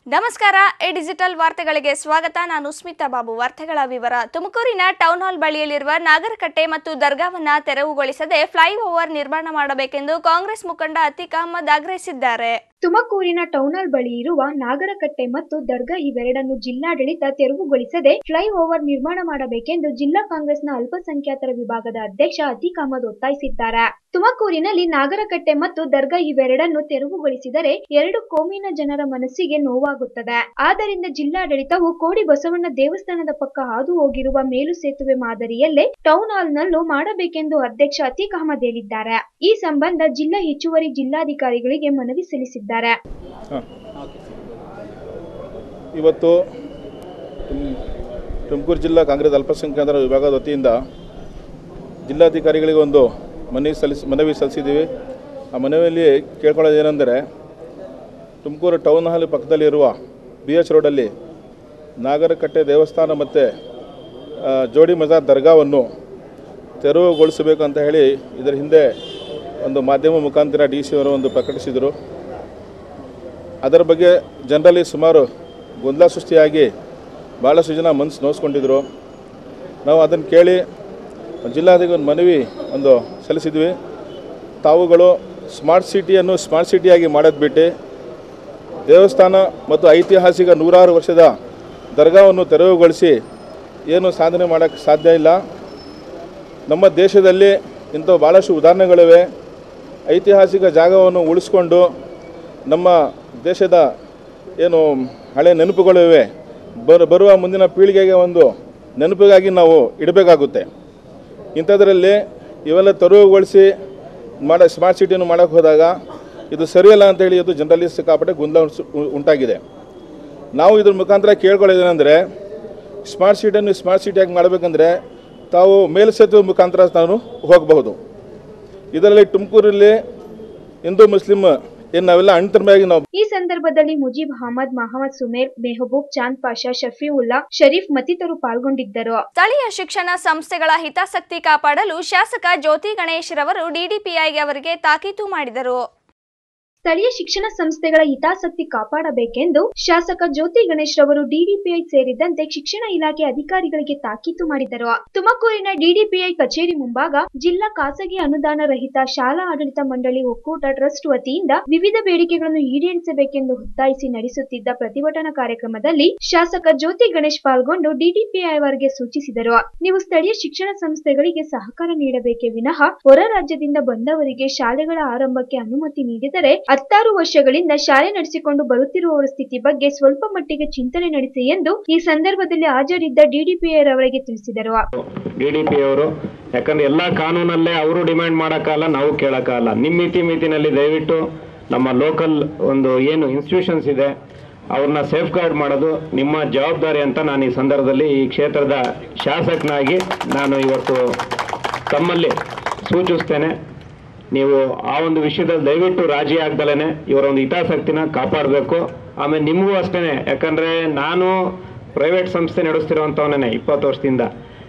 ನಮಸ್ಕಾರ A digital ವಾರ್ತೆಗಳಿಗೆ ಸ್ವಾಗತ ನಾನು ಸ್ಮಿತಾ ಬಾಬು ವಾರ್ತೆಗಳ ವಿವರ ತುಮಕೂರಿನ ಟೌನ್ ಹಾಲ್ ಬಳಿಯಲ್ಲಿರುವ ನಾಗರಕಟ್ಟೆ ಮತ್ತು ದರ್ಗಾವನ್ನ ತೆರವುಗೊಳಿಸದೆ ಫ್ಲೈಓವರ್ ನಿರ್ಮಾಣ ಮಾಡಬೇಕೆಂದು ಕಾಂಗ್ರೆಸ್ ಮುಖಂಡ ಅತೀಕ್ ಅಹಮದ್ ಆಗ್ರಹಿಸಿದ್ದಾರೆ ತುಮಕೂರಿನ ಟೌನಲ್ ಬಳಿ ಇರುವ ನಾಗರಕಟ್ಟೆ ಮತ್ತು ದರ್ಗಾ ಇವೆರಡನ್ನು ಜಿಲ್ಲಾಡಳಿತ ತೆರವುಗೊಳಿಸದೆ ಫ್ಲೈ ಓವರ್ ನಿರ್ಮಾಣ ಮಾಡಬೇಕೆಂದು ಜಿಲ್ಲಾ ಕಾಂಗ್ರೆಸ್ನ ಅಲ್ಪಸಂಖ್ಯಾತರ ವಿಭಾಗದ ಅಧ್ಯಕ್ಷ ಅತೀಕ್ ಅಹಮದ್ ಒತ್ತಾಯಿಸಿದ್ದಾರೆ ತುಮಕೂರಿನಲ್ಲಿ ನಾಗರಕಟ್ಟೆ ಮತ್ತು ದರ್ಗಾ ಇವೆರಡನ್ನು ತೆರವುಗೊಳಿಸಿದರೆ ಎರಡು ಕೋಮಿನ ಜನರ ಮನಸ್ಸಿಗೆ ನೋವಾಗುತ್ತದೆ ಆದ್ದರಿಂದ ಜಿಲ್ಲಾಡಳಿತವು ಕೋಡಿ ಬಸವಣ್ಣ ದೇವಸ್ಥಾನದ ಪಕ್ಕ ಹಾದು ಹೋಗಿರುವ ಮೇಲು ಸೇತುವೆ ಮಾದರಿಯಲ್ಲೇ ಟೌನ್ ಹಾಲ್ನಲ್ಲೂ ಮಾಡಬೇಕೆಂದು ಅಧ್ಯಕ್ಷ ಅತೀಕ್ ಅಹಮದ್ ಹೇಳಿದ್ದಾರೆ ಈ ಸಂಬಂಧ ಜಿಲ್ಲಾ ಹೆಚ್ಚುವರಿ ಜಿಲ್ಲಾಧಿಕಾರಿಗಳಿಗೆ ಮನವಿ ಸಲ್ಲಿಸಿದ್ದಾರೆ ಹಾಂ ಇವತ್ತು ತುಮ್ ತುಮಕೂರು ಜಿಲ್ಲಾ ಕಾಂಗ್ರೆಸ್ ಅಲ್ಪಸಂಖ್ಯಾತರ ವಿಭಾಗದ ವತಿಯಿಂದ ಜಿಲ್ಲಾಧಿಕಾರಿಗಳಿಗೆ ಒಂದು ಮನವಿ ಸಲ್ಲಿಸಿ ಮನವಿ ಸಲ್ಲಿಸಿದ್ದೀವಿ ಆ ಮನವಿಯಲ್ಲಿ ಕೇಳ್ಕೊಳ್ಳೋದು ಏನೆಂದರೆ ತುಮಕೂರು ಟೌನ್ ಹಾಲ್ ಪಕ್ಕದಲ್ಲಿರುವ ಬಿ ಎಚ್ ರೋಡಲ್ಲಿ ನಾಗರಕಟ್ಟೆ ದೇವಸ್ಥಾನ ಮತ್ತು ಆ, ಜೋಡಿ ಮಜಾರ್ ದರ್ಗಾವನ್ನು ತೆರವುಗೊಳಿಸಬೇಕು ಅಂತ ಹೇಳಿ ಇದರ ಹಿಂದೆ ಒಂದು ಮಾಧ್ಯಮ ಮುಖಾಂತರ ಡಿ ಸಿ ಅವರು ಒಂದು ಪ್ರಕಟಿಸಿದರು ಅದರ ಬಗ್ಗೆ ಜನರಲ್ಲಿ ಸುಮಾರು ಗೊಂದಲ ಸೃಷ್ಟಿಯಾಗಿ ಭಾಳಷ್ಟು ಜನ ಮನಸ್ಸು ನೋಯಿಸ್ಕೊಂಡಿದ್ರು ನಾವು ಅದನ್ನು ಕೇಳಿ ಜಿಲ್ಲಾಧಿಕಾರಿ ಒಂದು ಮನವಿ ಒಂದು ಸಲ್ಲಿಸಿದ್ವಿ ತಾವುಗಳು ಸ್ಮಾರ್ಟ್ ಸಿಟಿಯನ್ನು ಸ್ಮಾರ್ಟ್ ಸಿಟಿಯಾಗಿ ಮಾಡೋದು ಬಿಟ್ಟು ದೇವಸ್ಥಾನ ಮತ್ತು ಐತಿಹಾಸಿಕ ನೂರಾರು ವರ್ಷದ ದರ್ಗಾವನ್ನು ತೆರವುಗೊಳಿಸಿ ಏನು ಸಾಧನೆ ಮಾಡೋಕ್ಕೆ ಸಾಧ್ಯ ಇಲ್ಲ ನಮ್ಮ ದೇಶದಲ್ಲಿ ಇಂಥ ಭಾಳಷ್ಟು ಉದಾಹರಣೆಗಳಿವೆ ಐತಿಹಾಸಿಕ ಜಾಗವನ್ನು ಉಳಿಸ್ಕೊಂಡು ನಮ್ಮ ದೇಶದ ಏನು ಹಳೆ ನೆನಪುಗಳಿವೆ ಬರ ಬರುವ ಮುಂದಿನ ಪೀಳಿಗೆಗೆ ಒಂದು ನೆನಪಿಗಾಗಿ ನಾವು ಇಡಬೇಕಾಗುತ್ತೆ ಇಂಥದ್ರಲ್ಲಿ ಇವೆಲ್ಲ ತೆರವುಗೊಳಿಸಿ ಮಾಡ ಸ್ಮಾರ್ಟ್ ಸಿಟಿಯನ್ನು ಮಾಡೋಕ್ಕೆ ಹೋದಾಗ ಇದು ಸರಿಯಲ್ಲ ಅಂತೇಳಿ ಇದು ಜನರಲ್ಲಿ ಸಿಕ್ಕಾಪಟ್ಟೆ ಗೊಂದಲ ಉಂಟು- ಉಂಟಾಗಿದೆ ನಾವು ಇದ್ರ ಮುಖಾಂತರ ಕೇಳ್ಕೊಳ್ಳೋದೇನೆಂದರೆ ಸ್ಮಾರ್ಟ್ ಸಿಟಿಯನ್ನು ಸ್ಮಾರ್ಟ್ ಸಿಟಿಯಾಗಿ ಮಾಡಬೇಕಂದ್ರೆ ತಾವು ಮೇಲ್ಸೇತುವೆ ಮುಖಾಂತರ ತಾನು ಹೋಗಬಹುದು ಇದರಲ್ಲಿ ತುಮಕೂರಲ್ಲಿ ಹಿಂದೂ ಮುಸ್ಲಿಂ ಏನು ನಾವೆಲ್ಲ ಅಣ್ತರವಾಗಿ ನಾವು ಈ ಸಂದರ್ಭದಲ್ಲಿ ಮುಜೀಬ್ ಅಹಮದ್ ಮಹಮ್ಮದ್ ಸುಮೇರ್ ಮೆಹಬೂಬ್ ಚಾಂದ್ ಪಾಷಾ ಶಫೀವುಲ್ಲಾ ಶರೀಫ್ ಮತ್ತಿತರರು ಪಾಲ್ಗೊಂಡಿದ್ದರು ಸ್ಥಳೀಯ ಶಿಕ್ಷಣ ಸಂಸ್ಥೆಗಳ ಹಿತಾಸಕ್ತಿ ಕಾಪಾಡಲು ಶಾಸಕ ಜ್ಯೋತಿ ಗಣೇಶ್ ರವರು ಡಿಡಿಪಿಐಗೆ ಅವರಿಗೆ ತಾಕೀತು ಮಾಡಿದರು ಸ್ಥಳೀಯ ಶಿಕ್ಷಣ ಸಂಸ್ಥೆಗಳ ಹಿತಾಸಕ್ತಿ ಕಾಪಾಡಬೇಕೆಂದು ಶಾಸಕ ಜ್ಯೋತಿ ಗಣೇಶ್ ರವರು ಡಿಡಿಪಿಐ ಸೇರಿದಂತೆ ಶಿಕ್ಷಣ ಇಲಾಖೆ ಅಧಿಕಾರಿಗಳಿಗೆ ತಾಕೀತು ಮಾಡಿದರು ತುಮಕೂರಿನ ಡಿಡಿಪಿಐ ಕಚೇರಿ ಮುಂಭಾಗ ಜಿಲ್ಲಾ ಖಾಸಗಿ ಅನುದಾನ ರಹಿತ ಶಾಲಾ ಆಡಳಿತ ಮಂಡಳಿ ಒಕ್ಕೂಟ ಟ್ರಸ್ಟ್ ವತಿಯಿಂದ ವಿವಿಧ ಬೇಡಿಕೆಗಳನ್ನು ಈಡೇರಿಸಬೇಕೆಂದು ಒತ್ತಾಯಿಸಿ ನಡೆಸುತ್ತಿದ್ದ ಪ್ರತಿಭಟನಾ ಕಾರ್ಯಕ್ರಮದಲ್ಲಿ ಶಾಸಕ ಜ್ಯೋತಿ ಗಣೇಶ್ ಪಾಲ್ಗೊಂಡು ಡಿಡಿಪಿಐ ಅವರಿಗೆ ಸೂಚಿಸಿದರು ನೀವು ಸ್ಥಳೀಯ ಶಿಕ್ಷಣ ಸಂಸ್ಥೆಗಳಿಗೆ ಸಹಕಾರ ನೀಡಬೇಕೇ ವಿನಃ ಹೊರ ರಾಜ್ಯದಿಂದ ಬಂದವರಿಗೆ ಶಾಲೆಗಳ ಆರಂಭಕ್ಕೆ ಅನುಮತಿ ನೀಡಿದರೆ ಹತ್ತಾರು ವರ್ಷಗಳಿಂದ ಶಾಲೆ ನಡೆಸಿಕೊಂಡು ಬರುತ್ತಿರುವವರ ಸ್ಥಿತಿ ಬಗ್ಗೆ ಸ್ವಲ್ಪ ಮಟ್ಟಿಗೆ ಚಿಂತನೆ ನಡೆಸಿ ಎಂದು ಈ ಸಂದರ್ಭದಲ್ಲಿ ಹಾಜರಿದ್ದ ಡಿಡಿಪಿಐ ರವರಿಗೆ ತಿಳಿಸಿದರು ಡಿ ಡಿ ಪಿ ಅವರು ಯಾಕಂದ್ರೆ ಎಲ್ಲ ಕಾನೂನಲ್ಲೇ ಅವರು ಡಿಮ್ಯಾಂಡ್ ಮಾಡೋಕ್ಕಲ್ಲ ನಾವು ಕೇಳೋಕ್ಕಲ್ಲ ನಿಮ್ಮ ಮಿತಿ ಮಿತಿನಲ್ಲಿ ದಯವಿಟ್ಟು ನಮ್ಮ ಲೋಕಲ್ ಒಂದು ಏನು ಇನ್ಸ್ಟಿಟ್ಯೂಷನ್ಸ್ ಇದೆ ಅವ್ರನ್ನ ಸೇಫ್ ಗಾರ್ಡ್ ಮಾಡೋದು ನಿಮ್ಮ ಜವಾಬ್ದಾರಿ ಅಂತ ನಾನು ಈ ಸಂದರ್ಭದಲ್ಲಿ ಈ ಕ್ಷೇತ್ರದ ಶಾಸಕನಾಗಿ ನಾನು ಇವತ್ತು ತಮ್ಮಲ್ಲಿ ಸೂಚಿಸ್ತೇನೆ ನೀವು ಆ ಒಂದು ವಿಷಯದಲ್ಲಿ ದಯವಿಟ್ಟು ರಾಜಿ ಆಗ್ದಲೇ ಇವರ ಒಂದು ಹಿತಾಸಕ್ತಿನ ಕಾಪಾಡಬೇಕು ಆಮೇಲೆ ನಿಮಗೂ ಅಷ್ಟೇ ಯಾಕಂದರೆ ನಾನು ಪ್ರೈವೇಟ್ ಸಂಸ್ಥೆ ನಡೆಸ್ತಿರೋವಂಥವನೇ ಇಪ್ಪತ್ತು ವರ್ಷದಿಂದ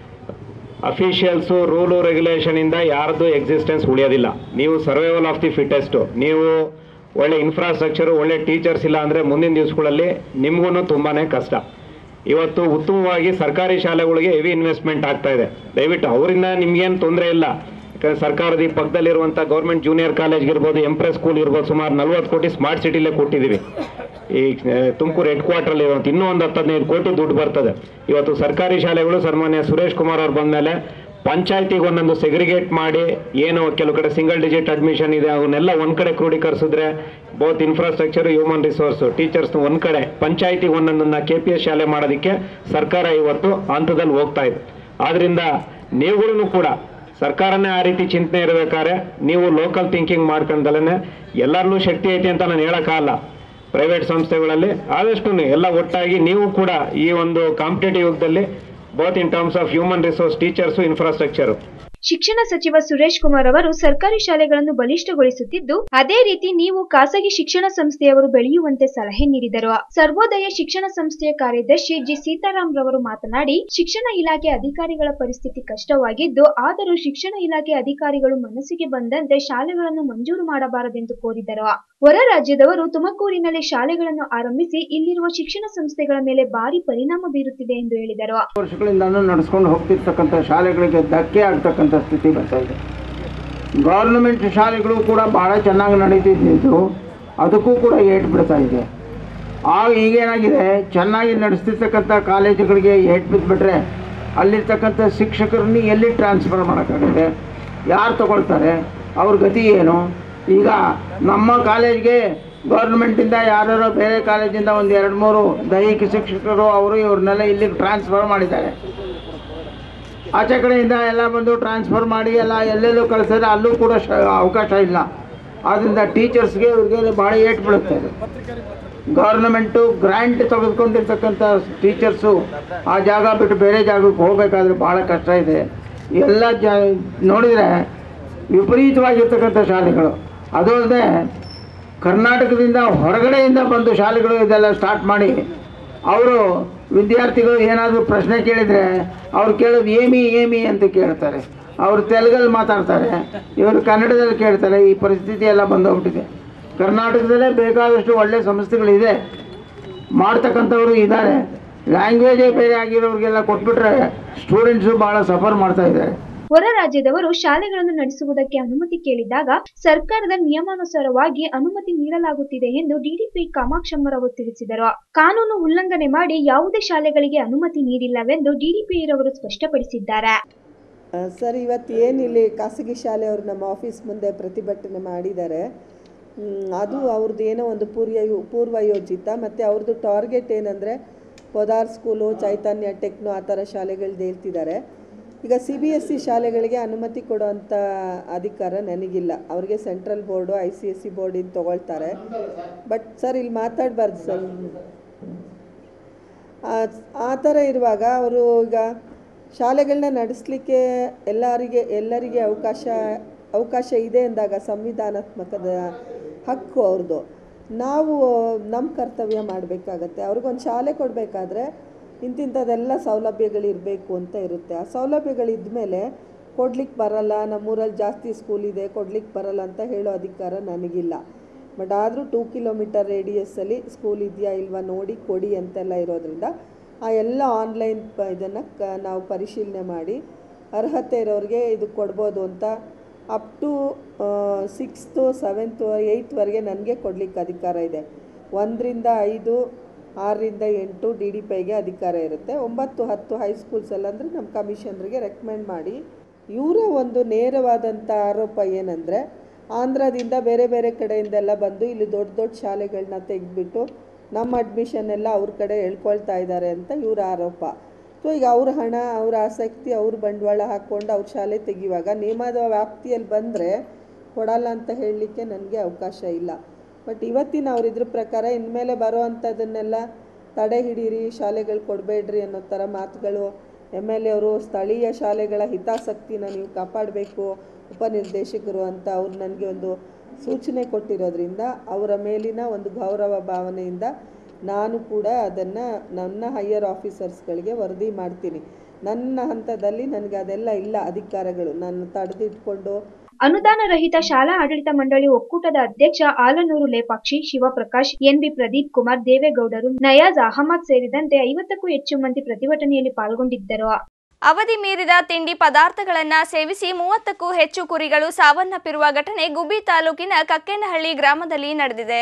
ಅಫಿಷಿಯಲ್ಸು ರೂಲು ರೆಗ್ಯುಲೇಷನಿಂದ ಯಾರ್ದು ಎಕ್ಸಿಸ್ಟೆನ್ಸ್ ಉಳಿಯೋದಿಲ್ಲ ನೀವು ಸರ್ವೈವಲ್ ಆಫ್ ದಿ ಫಿಟೆಸ್ಟು ನೀವು ಒಳ್ಳೆ ಇನ್ಫ್ರಾಸ್ಟ್ರಕ್ಚರು ಒಳ್ಳೆ ಟೀಚರ್ಸ್ ಇಲ್ಲ ಅಂದರೆ ಮುಂದಿನ ದಿವಸಗಳಲ್ಲಿ ನಿಮಗೂ ತುಂಬಾ ಕಷ್ಟ ಇವತ್ತು ಉತ್ತಮವಾಗಿ ಸರ್ಕಾರಿ ಶಾಲೆಗಳಿಗೆ ಹೆವಿ ಇನ್ವೆಸ್ಟ್ಮೆಂಟ್ ಆಗ್ತಾ ಇದೆ ದಯವಿಟ್ಟು ಅವರಿಂದ ನಿಮ್ಗೇನು ತೊಂದರೆ ಇಲ್ಲ ಯಾಕಂದ್ರೆ ಸರ್ಕಾರದ ಈ ಪಕ್ಕದಲ್ಲಿರುವಂಥ ಗೌರ್ಮೆಂಟ್ ಜೂನಿಯರ್ ಕಾಲೇಜ್ ಇರ್ಬೋದು ಎಂಪ್ರೆಸ್ ಸ್ಕೂಲ್ ಇರ್ಬೋದು ಸುಮಾರು ನಲ್ವತ್ತು ಕೋಟಿ ಸ್ಮಾರ್ಟ್ ಸಿಟಿಲೇ ಕೊಟ್ಟಿದ್ದೀವಿ ಈ ಆ, ತುಮಕೂರು ಹೆಡ್ ಕ್ವಾರ್ಟರ್ ಇರುವಂಥ ಇನ್ನೂ ಒಂದು ಹತ್ತು ಹದಿನೈದು ಕೋಟಿ ದುಡ್ಡು ಬರ್ತದೆ ಇವತ್ತು ಸರ್ಕಾರಿ ಶಾಲೆಗಳು ಸನ್ಮಾನ್ಯ ಸುರೇಶ್ ಕುಮಾರ್ ಅವ್ರು ಬಂದಮೇಲೆ ಪಂಚಾಯತಿಗೆ ಒಂದೊಂದು ಸೆಗ್ರಿಗೇಟ್ ಮಾಡಿ ಏನು ಕೆಲವು ಕಡೆ ಸಿಂಗಲ್ ಡಿಜಿಟ್ ಅಡ್ಮಿಷನ್ ಇದೆ ಅವನ್ನೆಲ್ಲ ಒಂದ್ ಕಡೆ ಕ್ರೋಢೀಕರಿಸಿದ್ರೆ both infrastructure human resource teachers ಒಂದ್ ಕಡೆ ಪಂಚಾಯತಿಗೆ ಒಂದೊಂದನ್ನ ಕೆ ಪಿ ಎಸ್ ಶಾಲೆ ಮಾಡೋದಕ್ಕೆ ಸರ್ಕಾರ ಇವತ್ತು ಹಂತದಲ್ಲಿ ಹೋಗ್ತಾ ಇದೆ ಆದ್ರಿಂದ ನೀವುಗಳನ್ನು ಕೂಡ ಸರ್ಕಾರನೇ ಆ ರೀತಿ ಚಿಂತನೆ ಇರಬೇಕಾದ್ರೆ ನೀವು ಲೋಕಲ್ ಥಿಂಕಿಂಗ್ ಮಾಡ್ಕೊಂಡಲೇ ಎಲ್ಲರಲ್ಲೂ ಶಕ್ತಿ ಐತಿ ಅಂತ ನಾನು ಹೇಳೋಕ್ಕಾಗಲ್ಲ ಪ್ರೈವೇಟ್ ಸಂಸ್ಥೆಗಳಲ್ಲಿ ಆದಷ್ಟು ಎಲ್ಲ ಒಟ್ಟಾಗಿ ನೀವು ಕೂಡ ಈ ಒಂದು ಕಾಂಪಿಟೇಟಿವ್ ಯುಗದಲ್ಲಿ both in terms of human resource teachers infrastructure ಶಿಕ್ಷಣ ಸಚಿವ ಸುರೇಶ್ ಕುಮಾರ್ ಅವರು ಸರ್ಕಾರಿ ಶಾಲೆಗಳನ್ನು ಬಲಿಷ್ಠಗೊಳಿಸುತ್ತಿದ್ದು ಅದೇ ರೀತಿ ನೀವು ಖಾಸಗಿ ಶಿಕ್ಷಣ ಸಂಸ್ಥೆಯವರು ಬೆಳೆಯುವಂತೆ ಸಲಹೆ ನೀಡಿದರು ಸರ್ವೋದಯ ಶಿಕ್ಷಣ ಸಂಸ್ಥೆಯ ಕಾರ್ಯದರ್ಶಿ ಜಿ ಸೀತಾರಾಮ್ ರವರು ಮಾತನಾಡಿ ಶಿಕ್ಷಣ ಇಲಾಖೆ ಅಧಿಕಾರಿಗಳ ಪರಿಸ್ಥಿತಿ ಕಷ್ಟವಾಗಿದ್ದು ಆದರೂ ಶಿಕ್ಷಣ ಇಲಾಖೆ ಅಧಿಕಾರಿಗಳು ಮನಸ್ಸಿಗೆ ಬಂದಂತೆ ಶಾಲೆಗಳನ್ನು ಮಂಜೂರು ಮಾಡಬಾರದೆಂದು ಕೋರಿದರು ಹೊರ ರಾಜ್ಯದವರು ತುಮಕೂರಿನಲ್ಲಿ ಶಾಲೆಗಳನ್ನು ಆರಂಭಿಸಿ ಇಲ್ಲಿರುವ ಶಿಕ್ಷಣ ಸಂಸ್ಥೆಗಳ ಮೇಲೆ ಭಾರಿ ಪರಿಣಾಮ ಬೀರುತ್ತಿದೆ ಎಂದು ಹೇಳಿದರು ವರ್ಷಗಳಿಂದನೂ ನಡೆಸ್ಕೊಂಡು ಹೋಗ್ತಿರ್ತಕ್ಕಂಥ ಶಾಲೆಗಳಿಗೆ ಧಕ್ಕೆ ಆಗ್ತಕ್ಕಂಥ ಸ್ಥಿತಿ ಬರ್ತಾ ಇದೆ ಗೌರ್ನಮೆಂಟ್ ಶಾಲೆಗಳು ಕೂಡ ಭಾಳ ಚೆನ್ನಾಗಿ ನಡೀತಿದ್ದು ಅದಕ್ಕೂ ಕೂಡ ಏಟು ಬಿಡ್ತಾ ಇದೆ ಆಗ ಈಗೇನಾಗಿದೆ ಚೆನ್ನಾಗಿ ನಡೆಸ್ತಿರ್ತಕ್ಕಂಥ ಕಾಲೇಜುಗಳಿಗೆ ಏಟು ಬಿದ್ದುಬಿಟ್ರೆ ಅಲ್ಲಿರ್ತಕ್ಕಂಥ ಶಿಕ್ಷಕರನ್ನ ಎಲ್ಲಿ ಟ್ರಾನ್ಸ್ಫರ್ ಮಾಡೋಕ್ಕಾಗುತ್ತೆ ಯಾರು ತಗೊಳ್ತಾರೆ ಅವ್ರ ಗತಿ ಏನು ಈಗ ನಮ್ಮ ಕಾಲೇಜ್ಗೆ ಗೌರ್ಮೆಂಟಿಂದ ಯಾರ್ಯಾರೋ ಬೇರೆ ಕಾಲೇಜಿಂದ ಒಂದು ಎರಡು ಮೂರು ದೈಹಿಕ ಶಿಕ್ಷಕರು ಅವರು ಇವ್ರನ್ನೆಲ್ಲ ಇಲ್ಲಿಗೆ ಟ್ರಾನ್ಸ್ಫರ್ ಮಾಡಿದ್ದಾರೆ ಆಚೆ ಕಡೆಯಿಂದ ಎಲ್ಲ ಬಂದು ಟ್ರಾನ್ಸ್ಫರ್ ಮಾಡಿ ಎಲ್ಲ ಎಲ್ಲೆಲ್ಲೂ ಕಳಿಸಿದ್ರೆ ಅಲ್ಲೂ ಕೂಡ ಶ ಅವಕಾಶ ಇಲ್ಲ ಆದ್ದರಿಂದ ಟೀಚರ್ಸ್ಗೆ ಇವ್ರಿಗೆ ಭಾಳ ಏಟು ಬೀಳುತ್ತೆ ಇದು ಗೌರ್ನಮೆಂಟು ಗ್ರ್ಯಾಂಟ್ ತೆಗೆದುಕೊಂಡಿರ್ತಕ್ಕಂಥ ಟೀಚರ್ಸು ಆ ಜಾಗ ಬಿಟ್ಟು ಬೇರೆ ಜಾಗಕ್ಕೆ ಹೋಗಬೇಕಾದ್ರೆ ಭಾಳ ಕಷ್ಟ ಇದೆ ಎಲ್ಲ ಜಾ ನೋಡಿದರೆ ವಿಪರೀತವಾಗಿರ್ತಕ್ಕಂಥ ಶಾಲೆಗಳು ಅದು ಅಲ್ಲದೆ ಕರ್ನಾಟಕದಿಂದ ಹೊರಗಡೆಯಿಂದ ಬಂದು ಶಾಲೆಗಳು ಇದೆಲ್ಲ ಸ್ಟಾರ್ಟ್ ಮಾಡಿ ಅವರು ವಿದ್ಯಾರ್ಥಿಗಳು ಏನಾದರೂ ಪ್ರಶ್ನೆ ಕೇಳಿದರೆ ಅವ್ರು ಕೇಳೋದು ಏಮಿ ಏಮಿ ಅಂತ ಕೇಳ್ತಾರೆ ಅವರು ತೆಲುಗಲ್ಲಿ ಮಾತಾಡ್ತಾರೆ ಇವರು ಕನ್ನಡದಲ್ಲಿ ಕೇಳ್ತಾರೆ ಈ ಪರಿಸ್ಥಿತಿ ಎಲ್ಲ ಬಂದೋಗ್ಬಿಟ್ಟಿದೆ ಕರ್ನಾಟಕದಲ್ಲೇ ಬೇಕಾದಷ್ಟು ಒಳ್ಳೆಯ ಸಂಸ್ಥೆಗಳಿದೆ ಮಾಡ್ತಕ್ಕಂಥವ್ರು ಇದ್ದಾರೆ ಲ್ಯಾಂಗ್ವೇಜೇ ಬೇರೆ ಆಗಿರೋರಿಗೆಲ್ಲ ಕೊಟ್ಬಿಟ್ರೆ ಸ್ಟೂಡೆಂಟ್ಸು ಭಾಳ ಸಫರ್ ಮಾಡ್ತಾ ಇದ್ದಾರೆ ಹೊರ ರಾಜ್ಯದವರು ಶಾಲೆಗಳನ್ನು ನಡೆಸುವುದಕ್ಕೆ ಅನುಮತಿ ಕೇಳಿದಾಗ ಸರ್ಕಾರದ ನಿಯಮಾನುಸಾರವಾಗಿ ಅನುಮತಿ ನೀಡಲಾಗುತ್ತಿದೆ ಎಂದು ಡಿಡಿಪಿ ಕಾಮಾಕ್ಷಮ್ಮರವರು ತಿಳಿಸಿದರು ಕಾನೂನು ಉಲ್ಲಂಘನೆ ಮಾಡಿ ಯಾವುದೇ ಶಾಲೆಗಳಿಗೆ ಅನುಮತಿ ನೀಡಿಲ್ಲವೆಂದು ಡಿಡಿಪಿ ರವರು ಸ್ಪಷ್ಟಪಡಿಸಿದ್ದಾರೆ ಆ, ಸರ್ ಇವತ್ತು ಏನು ಇಲ್ಲಿ ಖಾಸಗಿ ಶಾಲೆಯವರು ನಮ್ಮ ಆಫೀಸ್ ಮುಂದೆ ಪ್ರತಿಭಟನೆ ಮಾಡಿದ್ದಾರೆ ಮ್, ಅದು ಅವ್ರದ್ದು ಏನೋ ಒಂದು ಪೂರ್ವ ಪೂರ್ವಯೋಜಿತ ಮತ್ತು ಅವ್ರದ್ದು ಟಾರ್ಗೆಟ್ ಏನಂದರೆ ಪೊದಾರ್ ಸ್ಕೂಲು ಚೈತನ್ಯ ಟೆಕ್ನೋ ಆ ಥರ ಶಾಲೆಗಳ್ದು ಹೇಳ್ತಿದ್ದಾರೆ ಈಗ ಸಿ ಬಿ ಎಸ್ ಸಿ ಶಾಲೆಗಳಿಗೆ ಅನುಮತಿ ಕೊಡುವಂಥ ಅಧಿಕಾರ ನನಗಿಲ್ಲ ಅವ್ರಿಗೆ central board I C S C ಬೋರ್ಡಿಂದ ತೊಗೊಳ್ತಾರೆ ಬಟ್ ಸರ್ ಇಲ್ಲಿ ಮಾತಾಡಬಾರ್ದು ಸರ್ ಆ- ಆ ಥರ ಇರುವಾಗ ಅವರು ಈಗ ಶಾಲೆಗಳನ್ನ ನಡೆಸಲಿಕ್ಕೆ ಎಲ್ಲರಿಗೆ ಎಲ್ಲರಿಗೆ ಅವಕಾಶ ಅವಕಾಶ ಇದೆ ಎಂದಾಗ ಸಂವಿಧಾನಾತ್ಮಕದ ಹಕ್ಕು ಅವ್ರದ್ದು ನಾವು ನಮ್ಮ ಕರ್ತವ್ಯ ಮಾಡಬೇಕಾಗತ್ತೆ ಅವ್ರಿಗೊಂದು ಶಾಲೆ ಕೊಡಬೇಕಾದ್ರೆ ಇಂತಿಂಥದ್ದೆಲ್ಲ ಸೌಲಭ್ಯಗಳಿರಬೇಕು ಅಂತ ಇರುತ್ತೆ ಆ ಸೌಲಭ್ಯಗಳಿದ್ದ ಮೇಲೆ ಕೊಡ್ಲಿಕ್ಕೆ ಬರಲ್ಲ ನಮ್ಮೂರಲ್ಲಿ ಜಾಸ್ತಿ ಸ್ಕೂಲ್ ಇದೆ ಕೊಡ್ಲಿಕ್ಕೆ ಬರಲ್ಲ ಅಂತ ಹೇಳೋ ಅಧಿಕಾರ ನನಗಿಲ್ಲ ಬಟ್ ಆದರೂ ಟೂ ಕಿಲೋಮೀಟರ್ ರೇಡಿಯಸ್ಸಲ್ಲಿ ಸ್ಕೂಲ್ ಇದೆಯಾ ಇಲ್ವಾ ನೋಡಿ ಕೊಡಿ ಅಂತೆಲ್ಲ ಇರೋದ್ರಿಂದ ಆ ಎಲ್ಲ ಆನ್ಲೈನ್ ಪ ಇದನ್ನು ಕ ನಾವು ಪರಿಶೀಲನೆ ಮಾಡಿ ಅರ್ಹತೆ ಇರೋರಿಗೆ ಇದು ಕೊಡ್ಬೋದು ಅಂತ ಅಪ್ ಟು ಸಿಕ್ಸ್ತು ಸೆವೆಂತು ಏಯ್ತ್ವರೆಗೆ ನನಗೆ ಕೊಡಲಿಕ್ಕೆ ಅಧಿಕಾರ ಇದೆ ಒಂದರಿಂದ ಐದು ಆರರಿಂದ ಎಂಟು ಡಿ ಡಿ ಪೈಗೆ ಅಧಿಕಾರ ಇರುತ್ತೆ ಒಂಬತ್ತು ಹತ್ತು ಹೈಸ್ಕೂಲ್ಸ್ ಎಲ್ಲ ಅಂದರೆ ನಮ್ಮ ಕಮಿಷನರಿಗೆ ರೆಕಮೆಂಡ್ ಮಾಡಿ ಇವರ ಒಂದು ನೇರವಾದಂಥ ಆರೋಪ ಏನಂದರೆ ಆಂಧ್ರದಿಂದ ಬೇರೆ ಬೇರೆ ಕಡೆಯಿಂದೆಲ್ಲ ಬಂದು ಇಲ್ಲಿ ದೊಡ್ಡ ದೊಡ್ಡ ಶಾಲೆಗಳನ್ನ ತೆಗೆದ್ಬಿಟ್ಟು ನಮ್ಮ ಅಡ್ಮಿಷನ್ ಎಲ್ಲ ಅವ್ರ ಕಡೆ ಎಳ್ಕೊಳ್ತಾ ಇದ್ದಾರೆ ಅಂತ ಇವ್ರ ಆರೋಪ ಸೊ ಈಗ ಅವ್ರ ಹಣ ಅವ್ರ ಆಸಕ್ತಿ ಅವ್ರ ಬಂಡವಾಳ ಹಾಕ್ಕೊಂಡು ಅವ್ರ ಶಾಲೆ ತೆಗಿಯುವಾಗ ನಿಯಮದ ವ್ಯಾಪ್ತಿಯಲ್ಲಿ ಬಂದರೆ ಕೊಡಲ್ಲ ಅಂತ ಹೇಳಲಿಕ್ಕೆ ನನಗೆ ಅವಕಾಶ ಇಲ್ಲ ಬಟ್ ಇವತ್ತಿನ ಅವ್ರ ಇದ್ರ ಪ್ರಕಾರ ಇನ್ಮೇಲೆ ಬರೋ ಅಂಥದ್ದನ್ನೆಲ್ಲ ತಡೆ ಹಿಡೀರಿ ಶಾಲೆಗಳು ಕೊಡಬೇಡ್ರಿ ಅನ್ನೋ ಥರ ಮಾತುಗಳು ಎಮ್ ಎಲ್ ಎ ಅವರು ಸ್ಥಳೀಯ ಶಾಲೆಗಳ ಹಿತಾಸಕ್ತಿನ ನೀವು ಕಾಪಾಡಬೇಕು ಉಪನಿರ್ದೇಶಕರು ಅಂತ ಅವ್ರು ನನಗೆ ಒಂದು ಸೂಚನೆ ಕೊಟ್ಟಿರೋದ್ರಿಂದ ಅವರ ಮೇಲಿನ ಒಂದು ಗೌರವ ಭಾವನೆಯಿಂದ ನಾನು ಕೂಡ ಅದನ್ನು ನನ್ನ ಹೈಯರ್ ಆಫೀಸರ್ಸ್ಗಳಿಗೆ ವರದಿ ಮಾಡ್ತೀನಿ ನನ್ನ ಹಂತದಲ್ಲಿ ನನಗೆ ಅದೆಲ್ಲ ಇಲ್ಲ ಅಧಿಕಾರಗಳು ನಾನು ತಡೆದಿಟ್ಕೊಂಡು ಅನುದಾನ ರಹಿತ ಶಾಲಾ ಆಡಳಿತ ಮಂಡಳಿ ಒಕ್ಕೂಟದ ಅಧ್ಯಕ್ಷ ಆಲನೂರು ಲೇಪಾಕ್ಷಿ ಶಿವಪ್ರಕಾಶ್ ಎನ್ಬಿ ಪ್ರದೀಪ್ ಕುಮಾರ್ ದೇವೇಗೌಡರು ನಯಾಜ್ ಅಹಮದ್ ಸೇರಿದಂತೆ ಐವತ್ತಕ್ಕೂ ಹೆಚ್ಚು ಮಂದಿ ಪ್ರತಿಭಟನೆಯಲ್ಲಿ ಪಾಲ್ಗೊಂಡಿದ್ದರು ಅವಧಿ ಮೀರಿದ ತಿಂಡಿ ಪದಾರ್ಥಗಳನ್ನ ಸೇವಿಸಿ ಮೂವತ್ತಕ್ಕೂ ಹೆಚ್ಚು ಕುರಿಗಳು ಸಾವನ್ನಪ್ಪಿರುವ ಘಟನೆ ಗುಬ್ಬಿ ತಾಲೂಕಿನ ಕಕ್ಕೇನಹಳ್ಳಿ ಗ್ರಾಮದಲ್ಲಿ ನಡೆದಿದೆ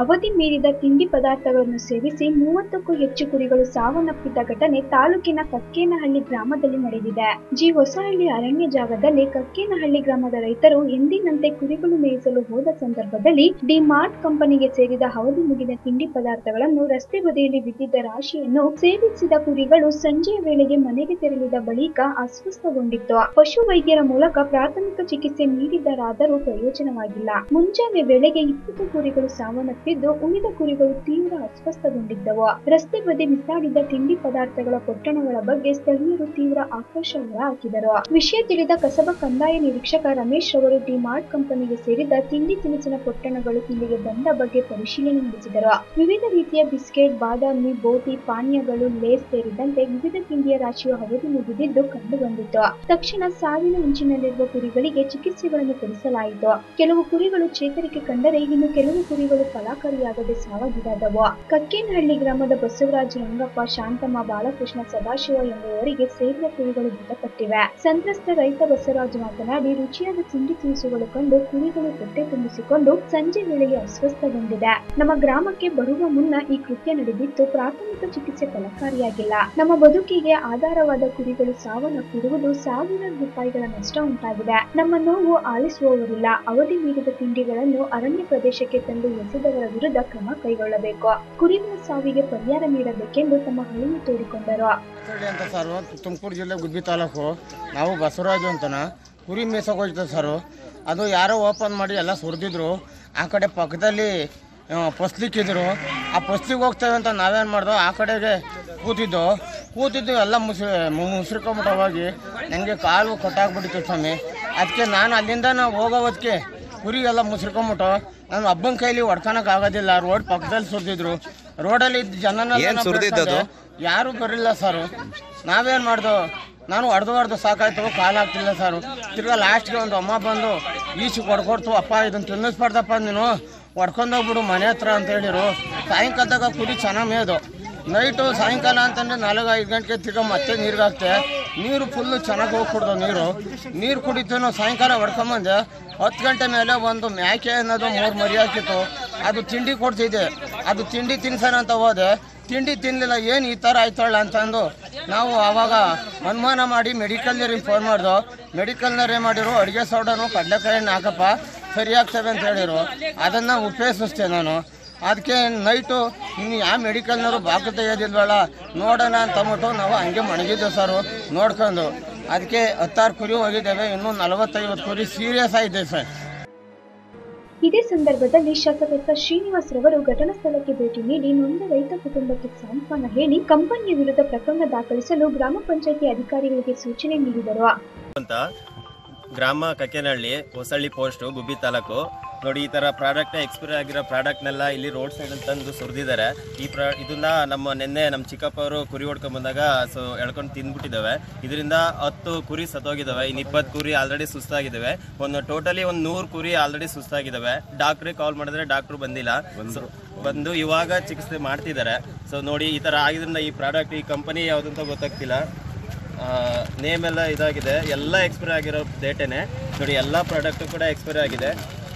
ಅವಧಿ ಮೀರಿದ ತಿಂಡಿ ಪದಾರ್ಥಗಳನ್ನು ಸೇವಿಸಿ ಮೂವತ್ತಕ್ಕೂ ಹೆಚ್ಚು ಕುರಿಗಳು ಸಾವನ್ನಪ್ಪಿದ್ದ ಘಟನೆ ತಾಲೂಕಿನ ಕಕ್ಕೇನಹಳ್ಳಿ ಗ್ರಾಮದಲ್ಲಿ ನಡೆದಿದೆ ಜಿ ಹೊಸಹಳ್ಳಿ ಅರಣ್ಯ ಜಾಗದಲ್ಲಿ ಕಕ್ಕೇನಹಳ್ಳಿ ಗ್ರಾಮದ ರೈತರು ಎಂದಿನಂತೆ ಕುರಿಗಳು ಮೇಯಿಸಲು ಹೋದ ಸಂದರ್ಭದಲ್ಲಿ ಡಿ ಮಾರ್ಟ್ ಕಂಪನಿಗೆ ಸೇರಿದ ಅವಧಿ ಮುಗಿದ ತಿಂಡಿ ಪದಾರ್ಥಗಳನ್ನು ರಸ್ತೆ ಬದಿಯಲ್ಲಿ ಬಿದ್ದಿದ್ದ ರಾಶಿಯನ್ನು ಸೇವಿಸಿದ ಕುರಿಗಳು ಸಂಜೆಯ ವೇಳೆಗೆ ಮನೆಗೆ ತೆರಳಿದ ಬಳಿಕ ಅಸ್ವಸ್ಥಗೊಂಡಿತ್ತು ಪಶು ವೈದ್ಯರ ಮೂಲಕ ಪ್ರಾಥಮಿಕ ಚಿಕಿತ್ಸೆ ನೀಡಿದರಾದರೂ ಪ್ರಯೋಜನವಾಗಿಲ್ಲ ಮುಂಜಾನೆ ವೇಳೆಗೆ ಇಪ್ಪತ್ತು ಕುರಿಗಳು ಸಾವನ್ನಪ್ಪಿದ್ದು ಉಳಿದ ಕುರಿಗಳು ತೀವ್ರ ಅಸ್ವಸ್ಥಗೊಂಡಿದ್ದವು ರಸ್ತೆ ಬದಿ ಬಿಸಾಡಿದ್ದ ತಿಂಡಿ ಪದಾರ್ಥಗಳ ಪೊಟ್ಟಣಗಳ ಬಗ್ಗೆ ಸ್ಥಳೀಯರು ತೀವ್ರ ಆಕ್ರೋಶ ಹೊರಹಾಕಿದರು ವಿಷಯ ತಿಳಿದ ಕಸಬಾ ಕಂದಾಯ ನಿರೀಕ್ಷಕ ರಮೇಶ್ ಅವರು ಡಿ ಮಾರ್ಟ್ ಕಂಪನಿಗೆ ಸೇರಿದ ತಿಂಡಿ ತಿನಿಸಿನ ಪೊಟ್ಟಣಗಳು ಇಲ್ಲಿಗೆ ಬಂದ ಬಗ್ಗೆ ಪರಿಶೀಲನೆ ನಡೆಸಿದರು ವಿವಿಧ ರೀತಿಯ ಬಿಸ್ಕೆಟ್ ಬಾದಾಮಿ ಬೋಟಿ ಪಾನೀಯಗಳು ಲೇಸ್ ಸೇರಿದಂತೆ ವಿವಿಧ ತಿಂಡಿಯ ರಾಶಿಯು ಅವಧಿ ಮುಗಿದಿದ್ದು ಕಂಡುಬಂದಿತ್ತು ತಕ್ಷಣ ಸಾವಿನ ಅಂಚಿನಲ್ಲಿರುವ ಕುರಿಗಳಿಗೆ ಚಿಕಿತ್ಸೆಗಳನ್ನು ಕೊಡಿಸಲಾಯಿತು ಕೆಲವು ಕುರಿಗಳು ಚೇತರಿಕೆ ಕಂಡರೆ ಇನ್ನು ಕೆಲವು ಕುರಿಗಳು ಫಲಕಾರಿಯಾಗದೆ ಸಾವಾಗಿದಾದವು ಕಕ್ಕೇನಹಳ್ಳಿ ಗ್ರಾಮದ ಬಸವರಾಜ ರಂಗಪ್ಪ ಶಾಂತಮ್ಮ ಬಾಲಕೃಷ್ಣ ಸದಾಶಿವ ಎಂಬುವವರಿಗೆ ಸೇರಿದ ಕುರಿಗಳು ಮೃತಪಟ್ಟಿವೆ ಸಂತ್ರಸ್ತ ರೈತ ಬಸವರಾಜ್ ಮಾತನಾಡಿ ರುಚಿಯಾದ ತಿಂಡಿ ತಿನಿಸುಗಳು ಕಂಡು ಕುರಿಗಳು ಹೊಟ್ಟೆ ತುಂಬಿಸಿಕೊಂಡು ಸಂಜೆ ವೇಳೆಗೆ ಅಸ್ವಸ್ಥಗೊಂಡಿದೆ ನಮ್ಮ ಗ್ರಾಮಕ್ಕೆ ಬರುವ ಮುನ್ನ ಈ ಕೃತ್ಯ ನಡೆದಿತ್ತು ಪ್ರಾಥಮಿಕ ಚಿಕಿತ್ಸೆ ಫಲಕಾರಿಯಾಗಿಲ್ಲ ನಮ್ಮ ಬದುಕಿಗೆ ಆಧಾರವಾದ ಕುರಿಗಳು ಸಾವನ್ನಪ್ಪಿರುವುದು ಸಾವಿರಾರು ರೂಪಾಯಿಗಳ ನಷ್ಟ ಉಂಟಾಗಿದೆ ನಮ್ಮ ನೋವು ಆಲಿಸುವವರಿಲ್ಲ ಅವಧಿ ಮೀರಿದ ತಿಂಡಿಗಳನ್ನು ಅರಣ್ಯ ಪ್ರದೇಶಕ್ಕೆ ತಂದು ಎಸೆದವರ ವಿರುದ್ಧ ಕ್ರಮ ಕೈಗೊಳ್ಳಬೇಕು ಕುರಿಗಳ ಸಾವಿಗೆ ಪರಿಹಾರ ನೀಡಬೇಕೆಂದು ತಮ್ಮ ಅಳಿವು ತೋಡಿಕೊಂಡರು ಹೇಳಿ ಅಂತ ಸರ್ ತುಮಕೂರು ಜಿಲ್ಲೆ ಗುಬ್ಬಿ ತಾಲೂಕು ನಾವು ಬಸವರಾಜು ಅಂತನ ಕುರಿ ಮೇಸಕ್ಕೆ ಹೋಗ್ತದೆ ಸರ್ ಅದು ಯಾರೋ ಓಪನ್ ಮಾಡಿ ಎಲ್ಲ ಸುರಿದಿದ್ರು ಆ ಕಡೆ ಪಕ್ಕದಲ್ಲಿ ಫಸ್ಲಿಕ್ಕಿದ್ರು ಆ ಫಸ್ಲಿಗೆ ಹೋಗ್ತೇವೆ ಅಂತ ನಾವೇನು ಮಾಡ್ದೋ ಆ ಕಡೆಗೆ ಕೂತಿದ್ದು ಕೂತಿದ್ದು ಎಲ್ಲ ಮುಸಿ ಮುಸ್ರಿಕೊಂಬಿಟ್ಟು ಹೋಗಿ ನನಗೆ ಕಾಲು ಕಟ್ಟಾಗ್ಬಿಟ್ಟಿತ್ತು ಸ್ವಾಮಿ ಅದಕ್ಕೆ ನಾನು ಅಲ್ಲಿಂದ ನಾವು ಹೋಗೋ ಹೊತ್ತಿಗೆ ಕುರಿ ಎಲ್ಲ ಮುಸ್ರಿಕೊಂಬಿಟ್ಟು ನಾನು ಹಬ್ಬನ ಕೈಲಿ ಹೊಡ್ಕೊಳಕ್ ಆಗೋದಿಲ್ಲ ರೋಡ್ ಪಕ್ಕದಲ್ಲಿ ಸುರಿದಿದ್ರು ರೋಡಲ್ಲಿ ಇದ್ದ ಜನನೆಲ್ಲ ಸುರಿದಿದ್ದು ಯಾರು ಬರಲಿಲ್ಲ ಸರ್ ನಾವೇನು ಮಾಡ್ದು ನಾನು ಹೊಡೆದು ಹೊಡೆದು ಸಾಕಾಯ್ತು ಕಾಲಾಗ್ತಿಲ್ಲ ಸರ್ ತಿರ್ಗಾ ಲಾಸ್ಟ್ಗೆ ಒಂದು ಅಮ್ಮ ಬಂದು ಈಚೆ ಕೊಡ್ಕೊಡ್ತು ಅಪ್ಪ ಇದನ್ನು ತಿನ್ನಿಸ್ಬಾರ್ದಪ್ಪ ನೀನು ಹೊಡ್ಕೊಂಡೋಗ್ಬಿಡು ಮನೆ ಹತ್ರ ಅಂತ ಹೇಳಿರು ಸಾಯಂಕಾಲದಾಗ ಕುರಿ ಚೆನ್ನಾಗಿ ಮೇದು ನೈಟು ಸಾಯಂಕಾಲ ಅಂತಂದ್ರೆ ನಾಲ್ಕು ಐದು ಗಂಟೆಗೆ ತಿರ್ಗಾ ಮತ್ತೆ ನೀರಿಗೆ ಹಾಕ್ತೆ ನೀರು ಫುಲ್ಲು ಚೆನ್ನಾಗಿ ಹೋಗ್ಬಿಡ್ದು ನೀರು ನೀರು ಕುಡಿತೇನೋ ಸಾಯಂಕಾಲ ಹೊಡ್ಕೊಂಬಂದೆ ಹತ್ತು ಗಂಟೆ ಮೇಲೆ ಒಂದು ಮ್ಯಾಕೆ ಅನ್ನೋದು ಮೂರು ಮರಿ ಹಾಕಿತ್ತು ಅದು ತಿಂಡಿ ಕೊಡ್ತಿದ್ದೆ ಅದು ತಿಂಡಿ ತಿನ್ಸೋಣ ಅಂತ ಹೋದೆ ತಿಂಡಿ ತಿನ್ನಲಿಲ್ಲ ಏನು ಈ ಥರ ಆಯ್ತಾಳ ಅಂತಂದು ನಾವು ಆವಾಗ ಅನುಮಾನ ಮಾಡಿ ಮೆಡಿಕಲ್ನವ್ರಿಗೆ ಫೋನ್ ಮಾಡ್ದು ಮೆಡಿಕಲ್ನವ್ರು ಏನು ಮಾಡಿರು ಅಡುಗೆ ಸೌಡನು ಕಡಲೆಕಾಯಿ ಹಣ್ಣು ಹಾಕಪ್ಪ ಸರಿ ಆಗ್ತವೆ ಅಂತ ಹೇಳಿರು ಅದನ್ನು ಉಪಯೋಗಿಸ್ತೆ ನಾನು ಅದಕ್ಕೆ ನೈಟು ಇನ್ನು ಯಾವ ಮೆಡಿಕಲ್ನವರು ಬಾಕು ತೆಗೆಯೋದಿಲ್ವಲ್ಲ ನೋಡೋಣ ಅಂತ ಅಂದ್ಬಿಟ್ಟು ನಾವು ಹಂಗೆ ಮಣಗಿದ್ದೆವು ಸರು ನೋಡ್ಕೊಂಡು ಅದಕ್ಕೆ ಹತ್ತಾರು ಕುರಿ ಹೋಗಿದ್ದೇವೆ ಇನ್ನೂ ನಲವತ್ತೈವತ್ತು ಕುರಿ ಸೀರಿಯಸ್ ಆಗಿದೆ ಸರ್ ಇದೇ ಸಂದರ್ಭದಲ್ಲಿ ಶಾಸಕ ಎಸ್ ಆರ್ ಶ್ರೀನಿವಾಸ್ ರವರು ಘಟನಾ ಸ್ಥಳಕ್ಕೆ ಭೇಟಿ ನೀಡಿ ನೊಂದ ರೈತ ಕುಟುಂಬಕ್ಕೆ ಸಾಂತ್ವನ ಹೇಳಿ ಕಂಪನಿಯ ವಿರುದ್ಧ ಪ್ರಕರಣ ದಾಖಲಿಸಲು ಗ್ರಾಮ ಪಂಚಾಯಿತಿ ಅಧಿಕಾರಿಗಳಿಗೆ ಸೂಚನೆ ನೀಡಿದರು ಅಂತ ಗ್ರಾಮ ಕಕ್ಕೇನಹಳ್ಳಿ ಹೊಸಳ್ಳಿ ಪೋಸ್ಟು ಗುಬ್ಬಿ ತಾಲೂಕು ನೋಡಿ ಈ ಥರ ಪ್ರಾಡಕ್ಟ್ ಎಕ್ಸ್ಪೈರ್ ಆಗಿರೋ ಪ್ರಾಡಕ್ಟ್ನೆಲ್ಲ ಇಲ್ಲಿ ರೋಡ್ ಸೈಡಲ್ಲಿ ತಂದು ಸುರಿದಿದ್ದಾರೆ ಈ ಪ್ರಾ ಇದನ್ನ ನಮ್ಮ ನಿನ್ನೆ ನಮ್ಮ ಚಿಕ್ಕಪ್ಪ ಅವರು ಕುರಿ ಹೊಡ್ಕೊಂಡ್ ಬಂದಾಗ ಸೊ ಎಳ್ಕೊಂಡು ತಿಂದ್ಬಿಟ್ಟಿದ್ದಾವೆ ಇದರಿಂದ ಹತ್ತು ಕುರಿ ಸತ್ತೋಗಿದ್ದಾವೆ ಇನ್ನು ಇಪ್ಪತ್ತು ಕುರಿ ಆಲ್ರೆಡಿ ಸುಸ್ತಾಗಿದ್ದಾವೆ ಒಂದು ಟೋಟಲಿ ಒಂದು ನೂರು ಕುರಿ ಆಲ್ರೆಡಿ ಸುಸ್ತಾಗಿದ್ದಾವೆ ಡಾಕ್ಟ್ರಿಗೆ ಕಾಲ್ ಮಾಡಿದ್ರೆ ಡಾಕ್ಟ್ರು ಬಂದಿಲ್ಲ So, ಬಂದು ಇವಾಗ ಚಿಕಿತ್ಸೆ ಮಾಡ್ತಿದ್ದಾರೆ ಸೊ ನೋಡಿ ಈ ಥರ ಆಗಿದ್ರಿಂದ ಈ ಪ್ರಾಡಕ್ಟ್ ಈ ಕಂಪನಿ ಯಾವುದಂತ ಗೊತ್ತಾಗ್ತಿಲ್ಲ ನೇಮ್ ಎಲ್ಲ ಇದಾಗಿದೆ ಎಲ್ಲ ಎಕ್ಸ್ಪೈರ್ ಆಗಿರೋ ಡೇಟೇನೆ ನೋಡಿ ಎಲ್ಲ ಪ್ರಾಡಕ್ಟು ಕೂಡ ಎಕ್ಸ್ಪೈರ್ ಆಗಿದೆ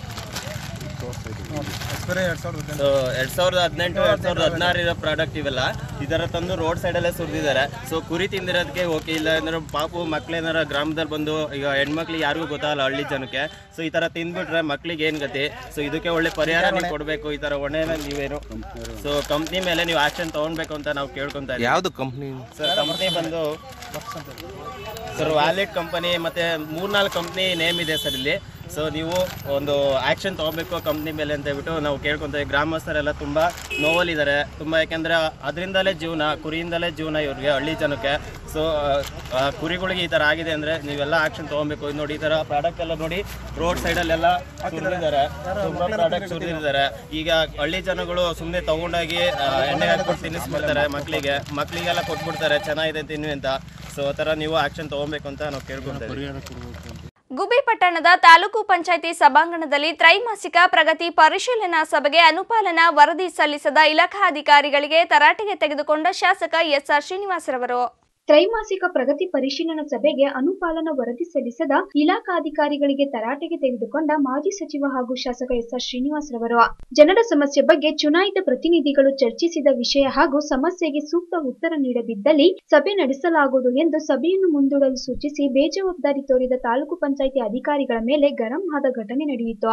ಸೊ ಎರಡ್ ಸಾವಿರದ ಹದಿನೆಂಟು ಎರಡ್ ಸಾವಿರದ ಹದಿನಾರು ಇರೋ ಪ್ರಾಡಕ್ಟ್ ಇವೆಲ್ಲ ಇದರ ತಂದು ರೋಡ್ ಸೈಡಲ್ಲೇ ಸುರಿದಿದ್ದಾರೆ ಸೊ ಕುರಿ ತಿಂದಿರೋದಕ್ಕೆ ಓಕೆ ಇಲ್ಲ ಅಂದ್ರೆ ಪಾಪು ಮಕ್ಳೇನಾರ ಗ್ರಾಮದಲ್ಲಿ ಬಂದು ಈಗ ಹೆಣ್ಮಕ್ಳಿಗೆ ಯಾರಿಗೂ ಗೊತ್ತಾಗಲ್ಲ ಹಳ್ಳಿ ಜನಕ್ಕೆ ಸೊ ಈ ತರ ತಿಂದ್ಬಿಟ್ರೆ ಮಕ್ಳಿಗೆ ಏನ್ ಗತಿ ಸೊ ಇದಕ್ಕೆ ಒಳ್ಳೆ ಪರಿಹಾರ ನೀವು ಕೊಡಬೇಕು ಈ ತರ ಹೊಣೆನ ನೀವೇನು ಸೊ ಕಂಪ್ನಿ ಮೇಲೆ ನೀವು ಆಕ್ಷನ್ ತಗೊಳ್ಬೇಕು ಅಂತ ನಾವು ಕೇಳ್ಕೊಂತ ಇದ್ದೀವಿ ಯಾವ್ದು ಕಂಪ್ನಿ ಸರ್ ಕಂಪ್ನಿ ಬಂದು ಸರ್ ವ್ಯಾಲಿಡ್ ಕಂಪನಿ ಮತ್ತೆ ಮೂರ್ನಾಲ್ಕು ಕಂಪ್ನಿ ನೇಮ್ ಇದೆ ಸರ್ ಇಲ್ಲಿ ಸೊ ನೀವು ಒಂದು ಆಕ್ಷನ್ ತಗೋಬೇಕು ಕಂಪ್ನಿ ಮೇಲೆ ಅಂತ ಹೇಳ್ಬಿಟ್ಟು ನಾವು ಕೇಳ್ಕೊಂತೀವಿ ಗ್ರಾಮಸ್ಥರೆಲ್ಲ ತುಂಬ ನೋವಲ್ಲಿದ್ದಾರೆ ತುಂಬ ಯಾಕೆಂದ್ರೆ ಅದರಿಂದಲೇ ಜೀವನ ಕುರಿಯಿಂದಲೇ ಜೀವನ ಇವ್ರಿಗೆ ಹಳ್ಳಿ ಜನಕ್ಕೆ ಸೊ ಕುರಿಗಳಿಗೆ ಈ ಥರ ಆಗಿದೆ ಅಂದರೆ ನೀವೆಲ್ಲ ಆಕ್ಷನ್ ತೊಗೊಬೇಕು ಇದು ನೋಡಿ ಈ ಥರ ಪ್ರಾಡಕ್ಟ್ ಎಲ್ಲ ನೋಡಿ ರೋಡ್ ಸೈಡಲ್ಲೆಲ್ಲ ಸುರಿದಿದ್ದಾರೆ ತುಂಬ ಪ್ರಾಡಕ್ಟ್ ಸುರಿದಿದ್ದಾರೆ ಈಗ ಹಳ್ಳಿ ಜನಗಳು ಸುಮ್ಮನೆ ತಗೊಂಡೋಗಿ ಆ, ಎಣ್ಣೆ ಹಾಕ್ಬಿಟ್ಟು ತಿನ್ನಿಸ್ಬಿಡ್ತಾರೆ ಮಕ್ಕಳಿಗೆ ಮಕ್ಕಳಿಗೆಲ್ಲ ಕೊಟ್ಬಿಡ್ತಾರೆ ಚೆನ್ನಾಗಿದೆ ತಿನ್ನಿ ಅಂತ ಸೊ ಆ ಥರ ನೀವು ಆಕ್ಷನ್ ತೊಗೊಬೇಕು ಅಂತ ನಾವು ಕೇಳ್ಕೊತಾ ಇದ್ದೀವಿ ಗುಬ್ಬಿ ಪಟ್ಟಣದ ತಾಲೂಕು ಪಂಚಾಯಿತಿ ಸಭಾಂಗಣದಲ್ಲಿ ತ್ರೈಮಾಸಿಕ ಪ್ರಗತಿ ಪರಿಶೀಲನಾ ಸಭೆಗೆ ಅನುಪಾಲನಾ ವರದಿ ಸಲ್ಲಿಸದ ಇಲಾಖಾಧಿಕಾರಿಗಳಿಗೆ ತರಾಟೆಗೆ ತೆಗೆದುಕೊಂಡ ಶಾಸಕ ಎಸ್ಆರ್ ಶ್ರೀನಿವಾಸರವರು ತ್ರೈಮಾಸಿಕ ಪ್ರಗತಿ ಪರಿಶೀಲನಾ ಸಭೆಗೆ ಅನುಪಾಲನಾ ವರದಿ ಸಲ್ಲಿಸದ ಇಲಾಖಾಧಿಕಾರಿಗಳಿಗೆ ತರಾಟೆಗೆ ತೆಗೆದುಕೊಂಡ ಮಾಜಿ ಸಚಿವ ಹಾಗೂ ಶಾಸಕ ಎಸ್ ಆರ್ ಶ್ರೀನಿವಾಸ್ ರವರು ಜನರ ಸಮಸ್ಯೆ ಬಗ್ಗೆ ಚುನಾಯಿತ ಪ್ರತಿನಿಧಿಗಳು ಚರ್ಚಿಸಿದ ವಿಷಯ ಹಾಗೂ ಸಮಸ್ಯೆಗೆ ಸೂಕ್ತ ಉತ್ತರ ನೀಡದಿದ್ದಲ್ಲಿ ಸಭೆ ನಡೆಸಲಾಗುವುದು ಎಂದು ಸಭೆಯನ್ನು ಮುಂದೂಡಲು ಸೂಚಿಸಿ ಬೇಜವಾಬ್ದಾರಿ ತೋರಿದ ತಾಲೂಕು ಪಂಚಾಯಿತಿ ಅಧಿಕಾರಿಗಳ ಮೇಲೆ ಗರಂ ಆದ ಘಟನೆ ನಡೆಯಿತು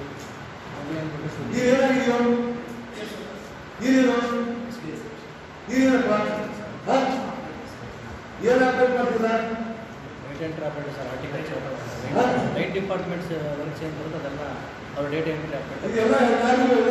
ಲೈಟ್ ಡಿಪಾರ್ಟ್ಮೆಂಟ್ಸ್ ವರ್ಕ್ಸ್ ಏನು ಬರುತ್ತೆ ಅದೆಲ್ಲ ಅವ್ರ ಡೇಟಾ ಎಂಟ್ರಿ ಹಾಕ್ಬೇಕು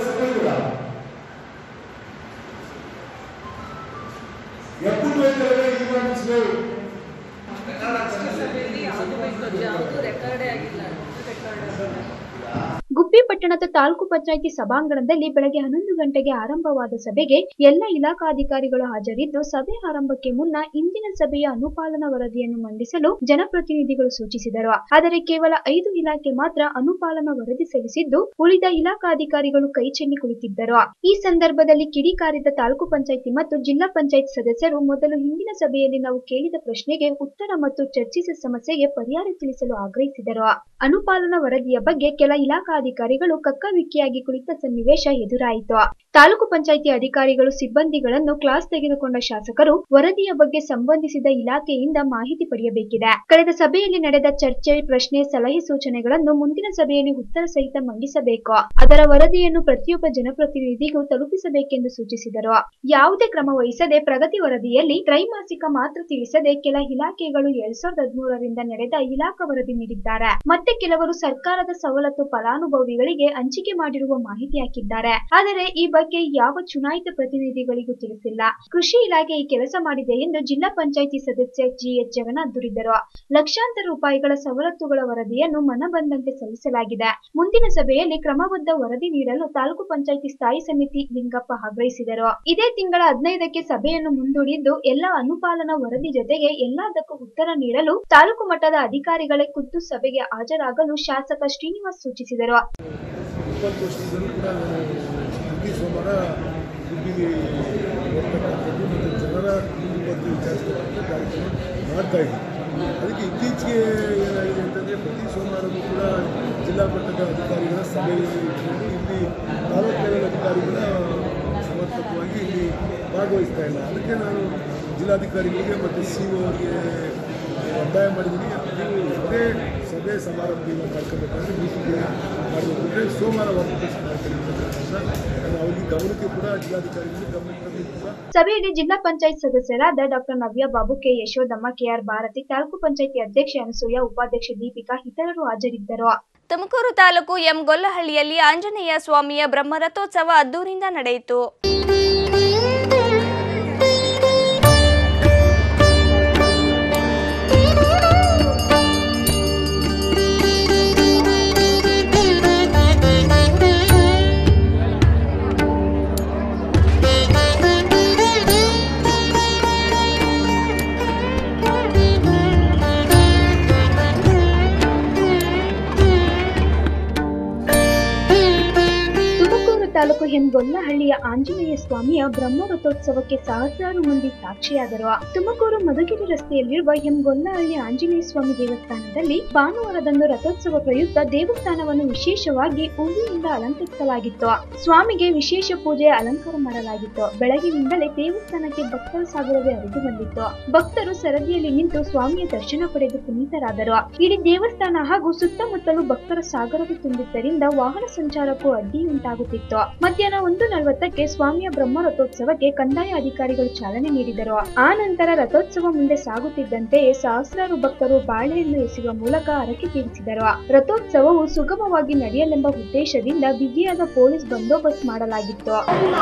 ಗುಬ್ಬಿ ಪಟ್ಟಣದ ತಾಲೂಕು ಪಂಚಾಯಿತಿ ಸಭಾಂಗಣದಲ್ಲಿ ಬೆಳಗ್ಗೆ ಹನ್ನೊಂದು ಗಂಟೆಗೆ ಆರಂಭವಾದ ಸಭೆಗೆ ಎಲ್ಲ ಇಲಾಖಾಧಿಕಾರಿಗಳು ಹಾಜರಿದ್ದು ಸಭೆ ಆರಂಭಕ್ಕೆ ಮುನ್ನ ಇಂದಿನ ಸಭೆಯ ಅನುಪಾಲನಾ ವರದಿಯನ್ನು ಮಂಡಿಸಲು ಜನಪ್ರತಿನಿಧಿಗಳು ಸೂಚಿಸಿದರು ಆದರೆ ಕೇವಲ ಐದು ಇಲಾಖೆ ಮಾತ್ರ ಅನುಪಾಲನಾ ವರದಿ ಸಲ್ಲಿಸಿದ್ದು ಉಳಿದ ಇಲಾಖಾಧಿಕಾರಿಗಳು ಕೈಚೆಲ್ಲಿ ಕುಳಿತಿದ್ದರು ಈ ಸಂದರ್ಭದಲ್ಲಿ ಕಿಡಿಕಾರಿದ ತಾಲೂಕು ಪಂಚಾಯಿತಿ ಮತ್ತು ಜಿಲ್ಲಾ ಪಂಚಾಯತ್ ಸದಸ್ಯರು ಮೊದಲು ಹಿಂದಿನ ಸಭೆಯಲ್ಲಿ ನಾವು ಕೇಳಿದ ಪ್ರಶ್ನೆಗೆ ಉತ್ತರ ಮತ್ತು ಚರ್ಚಿಸಿದ ಸಮಸ್ಯೆಗೆ ಪರಿಹಾರ ತಿಳಿಸಲು ಆಗ್ರಹಿಸಿದರು ಅನುಪಾಲನಾ ವರದಿಯ ಬಗ್ಗೆ ಕೆಲ ಇಲಾಖಾಧಿಕಾರಿಗಳು ಕಕ್ಕವಿಕ್ಕಿಯಾಗಿ ಕುಳಿತ ಸನ್ನಿವೇಶ ಎದುರಾಯಿತು ತಾಲೂಕು ಪಂಚಾಯಿತಿ ಅಧಿಕಾರಿಗಳು ಸಿಬ್ಬಂದಿಗಳನ್ನು ಕ್ಲಾಸ್ ತೆಗೆದುಕೊಂಡ ಶಾಸಕರು ವರದಿಯ ಬಗ್ಗೆ ಸಂಬಂಧಿಸಿದ ಇಲಾಖೆಯಿಂದ ಮಾಹಿತಿ ಪಡೆಯಬೇಕಿದೆ ಕಳೆದ ಸಭೆಯಲ್ಲಿ ನಡೆದ ಚರ್ಚೆ ಪ್ರಶ್ನೆ ಸಲಹೆ ಸೂಚನೆಗಳನ್ನು ಮುಂದಿನ ಸಭೆಯಲ್ಲಿ ಉತ್ತರ ಸಹಿತ ಮಂಡಿಸಬೇಕು ಅದರ ವರದಿಯನ್ನು ಪ್ರತಿಯೊಬ್ಬ ಜನಪ್ರತಿನಿಧಿಗೂ ತಲುಪಿಸಬೇಕೆಂದು ಸೂಚಿಸಿದರು ಯಾವುದೇ ಕ್ರಮ ವಹಿಸದೆ ಪ್ರಗತಿ ವರದಿಯಲ್ಲಿ ತ್ರೈಮಾಸಿಕ ಮಾತ್ರ ತಿಳಿಸದೆ ಕೆಲ ಇಲಾಖೆಗಳು ಎರಡ್ ಸಾವಿರದ ಹದಿಮೂರರಿಂದ ನಡೆದ ಇಲಾಖಾ ವರದಿ ನೀಡಿದ್ದಾರೆ ಮತ್ತೆ ಕೆಲವರು ಸರ್ಕಾರದ ಸವಲತ್ತು ಫಲಾನುಭವಿಗಳಿಗೆ ಹಂಚಿಕೆ ಮಾಡಿರುವ ಮಾಹಿತಿ ಹಾಕಿದ್ದಾರೆ ಆದರೆ ಈ ಬಗ್ಗೆ ಯಾವ ಚುನಾಯಿತ ಪ್ರತಿನಿಧಿಗಳಿಗೂ ತಿಳಿಸಿಲ್ಲ ಕೃಷಿ ಇಲಾಖೆ ಈ ಕೆಲಸ ಮಾಡಿದೆ ಎಂದು ಜಿಲ್ಲಾ ಪಂಚಾಯಿತಿ ಸದಸ್ಯ ಜಿಎಚ್ ಜಗನ್ನಾಥ್ ದುರಿದರು ಲಕ್ಷಾಂತರ ರೂಪಾಯಿಗಳ ಸವಲತ್ತುಗಳ ವರದಿಯನ್ನು ಮನಬಂದಂತೆ ಸಲ್ಲಿಸಲಾಗಿದೆ ಮುಂದಿನ ಸಭೆಯಲ್ಲಿ ಕ್ರಮಬದ್ಧ ವರದಿ ನೀಡಲು ತಾಲೂಕು ಪಂಚಾಯಿತಿ ಸ್ಥಾಯಿ ಸಮಿತಿ ಲಿಂಗಪ್ಪ ಆಗ್ರಹಿಸಿದರು ಇದೇ ತಿಂಗಳ ಹದಿನೈದಕ್ಕೆ ಸಭೆಯನ್ನು ಮುಂದೂಡಿದ್ದು ಎಲ್ಲ ಅನುಪಾಲನಾ ವರದಿ ಜೊತೆಗೆ ಎಲ್ಲದಕ್ಕೂ ಉತ್ತರ ನೀಡಲು ತಾಲೂಕು ಮಟ್ಟದ ಅಧಿಕಾರಿಗಳೇ ಖುದ್ದು ಸಭೆಗೆ ಹಾಜರಾಗಲು ಶಾಸಕ ಶ್ರೀನಿವಾಸ್ ಸೂಚಿಸಿದರು ಇಪ್ಪತ್ತು ವರ್ಷದಿಂದಲೂ ಕೂಡ ನಾನು ಗುಬ್ಬಿ ಸೋಮವಾರ ಗುಬ್ಬಿಗೆ ಹೋಗ್ತಕ್ಕಂಥದ್ದು ಮತ್ತು ಜನರ ಈ ಬಗ್ಗೆ ವಿಚಾರಿಸ್ತಕ್ಕಂಥ ಕಾರ್ಯಕ್ರಮ ಮಾಡ್ತಾ ಇದ್ದೀನಿ ಅದಕ್ಕೆ ಇತ್ತೀಚೆಗೆ ಏನಾಗಿದೆ ಅಂತಂದರೆ ಪ್ರತಿ ಸೋಮವಾರವೂ ಕೂಡ ಜಿಲ್ಲಾ ಮಟ್ಟದ ಅಧಿಕಾರಿಗಳ ಸಭೆ ಇಟ್ಕೊಂಡು ಇಲ್ಲಿ ತಾಲೂಕು ಲೆವೆಲ್ ಅಧಿಕಾರಿಗಳ ಸಮರ್ಪಕವಾಗಿ ಇಲ್ಲಿ ಭಾಗವಹಿಸ್ತಾ ಇಲ್ಲ ಅದಕ್ಕೆ ನಾನು ಜಿಲ್ಲಾಧಿಕಾರಿಗಳಿಗೆ ಮತ್ತು ಸಿ ಅವರಿಗೆ ಒತ್ತಾಯ ಮಾಡಿದ್ದೀನಿ ನೀವು ಯಾವುದೇ ಸಭೆ ಸಮಾರಂಭದಿಂದ ಮಾಡ್ಕೋಬೇಕಾದ್ರೆ ಮೀಟಿಂಗ್ ಮಾಡಬೇಕಂದ್ರೆ ಸೋಮವಾರ ವಾಪಸ್ ಮಾಡ್ತೀನಿ ನಾನು ಅವರಿಗೆ ಗಮನಕ್ಕೆ ಕೂಡ ಜಿಲ್ಲಾಧಿಕಾರಿಗಳಿಗೆ ಗಮನಕ್ಕೆ ಕೂಡ ಸಭೆಯಲ್ಲಿ ಜಿಲ್ಲಾ ಪಂಚಾಯತ್ ಸದಸ್ಯರಾದ doctor Navya Babu K Yashodamma K R Bharati taluk ಪಂಚಾಯತಿ ಅಧ್ಯಕ್ಷೆ ಅನಸೂಯ ಉಪಾಧ್ಯಕ್ಷೆ ದೀಪಿಕಾ ಇತರರು ಹಾಜರಿದ್ದರು ತುಮಕೂರು ತಾಲೂಕು ಎಂ ಗೊಲ್ಲಹಳ್ಳಿಯಲ್ಲಿ ಆಂಜನೇಯ ಸ್ವಾಮಿಯ ಬ್ರಹ್ಮರಥೋತ್ಸವ ಅದ್ದೂರಿಂದ ನಡೆಯಿತು ತುಮಕೂರು ತಾಲೂಕು ಹೆಮ್ಗೊಲ್ಲಹಳ್ಳಿಯ ಆಂಜನೇಯ ಸ್ವಾಮಿಯ ಬ್ರಹ್ಮರಥೋತ್ಸವಕ್ಕೆ ಸಹಸ್ರಾರು ಮಂದಿ ಸಾಕ್ಷಿಯಾದರು ತುಮಕೂರು ಮಧುಗಿರಿ ರಸ್ತೆಯಲ್ಲಿರುವ ಹೆಮ್ಗೊಲ್ಲಹಳ್ಳಿ ಆಂಜನೇಯ ಸ್ವಾಮಿ ದೇವಸ್ಥಾನದಲ್ಲಿ ಭಾನುವಾರದಂದು ರಥೋತ್ಸವ ಪ್ರಯುಕ್ತ ದೇವಸ್ಥಾನವನ್ನು ವಿಶೇಷವಾಗಿ ಹೂವಿನಿಂದ ಅಲಂಕರಿಸಲಾಗಿತ್ತು ಸ್ವಾಮಿಗೆ ವಿಶೇಷ ಪೂಜೆ ಅಲಂಕಾರ ಮಾಡಲಾಗಿತ್ತು ಬೆಳಗಿನಿಂದಲೇ ದೇವಸ್ಥಾನಕ್ಕೆ ಭಕ್ತರ ಸಾಗರವೇ ಹರಿದು ಬಂದಿತ್ತು ಭಕ್ತರು ಸರದಿಯಲ್ಲಿ ನಿಂತು ಸ್ವಾಮಿಯ ದರ್ಶನ ಪಡೆದು ಪುನೀತರಾದರು ಇಡೀ ದೇವಸ್ಥಾನ ಹಾಗೂ ಸುತ್ತಮುತ್ತಲು ಭಕ್ತರ ಸಾಗರವೇ ತುಂಬಿದ್ದರಿಂದ ವಾಹನ ಸಂಚಾರಕ್ಕೂ ಅಡ್ಡಿಯುಂಟಾಗುತ್ತಿತ್ತು ಮಧ್ಯಾಹ್ನ ಒಂದು ನಲವತ್ತಕ್ಕೆ ಸ್ವಾಮಿಯ ಬ್ರಹ್ಮ ರಥೋತ್ಸವಕ್ಕೆ ಕಂದಾಯ ಅಧಿಕಾರಿಗಳು ಚಾಲನೆ ನೀಡಿದರು ಆ ನಂತರ ರಥೋತ್ಸವ ಮುಂದೆ ಸಾಗುತ್ತಿದ್ದಂತೆಯೇ ಸಹಸ್ರಾರು ಭಕ್ತರು ಬಾಳೆಯನ್ನು ಎಸೆಯುವ ಮೂಲಕ ಹರಕೆ ತೀರಿಸಿದರು ರಥೋತ್ಸವವು ಸುಗಮವಾಗಿ ನಡೆಯಲೆಂಬ ಉದ್ದೇಶದಿಂದ ಬಿಗಿಯಾದ ಪೊಲೀಸ್ ಬಂದೋಬಸ್ತ್ ಮಾಡಲಾಗಿತ್ತು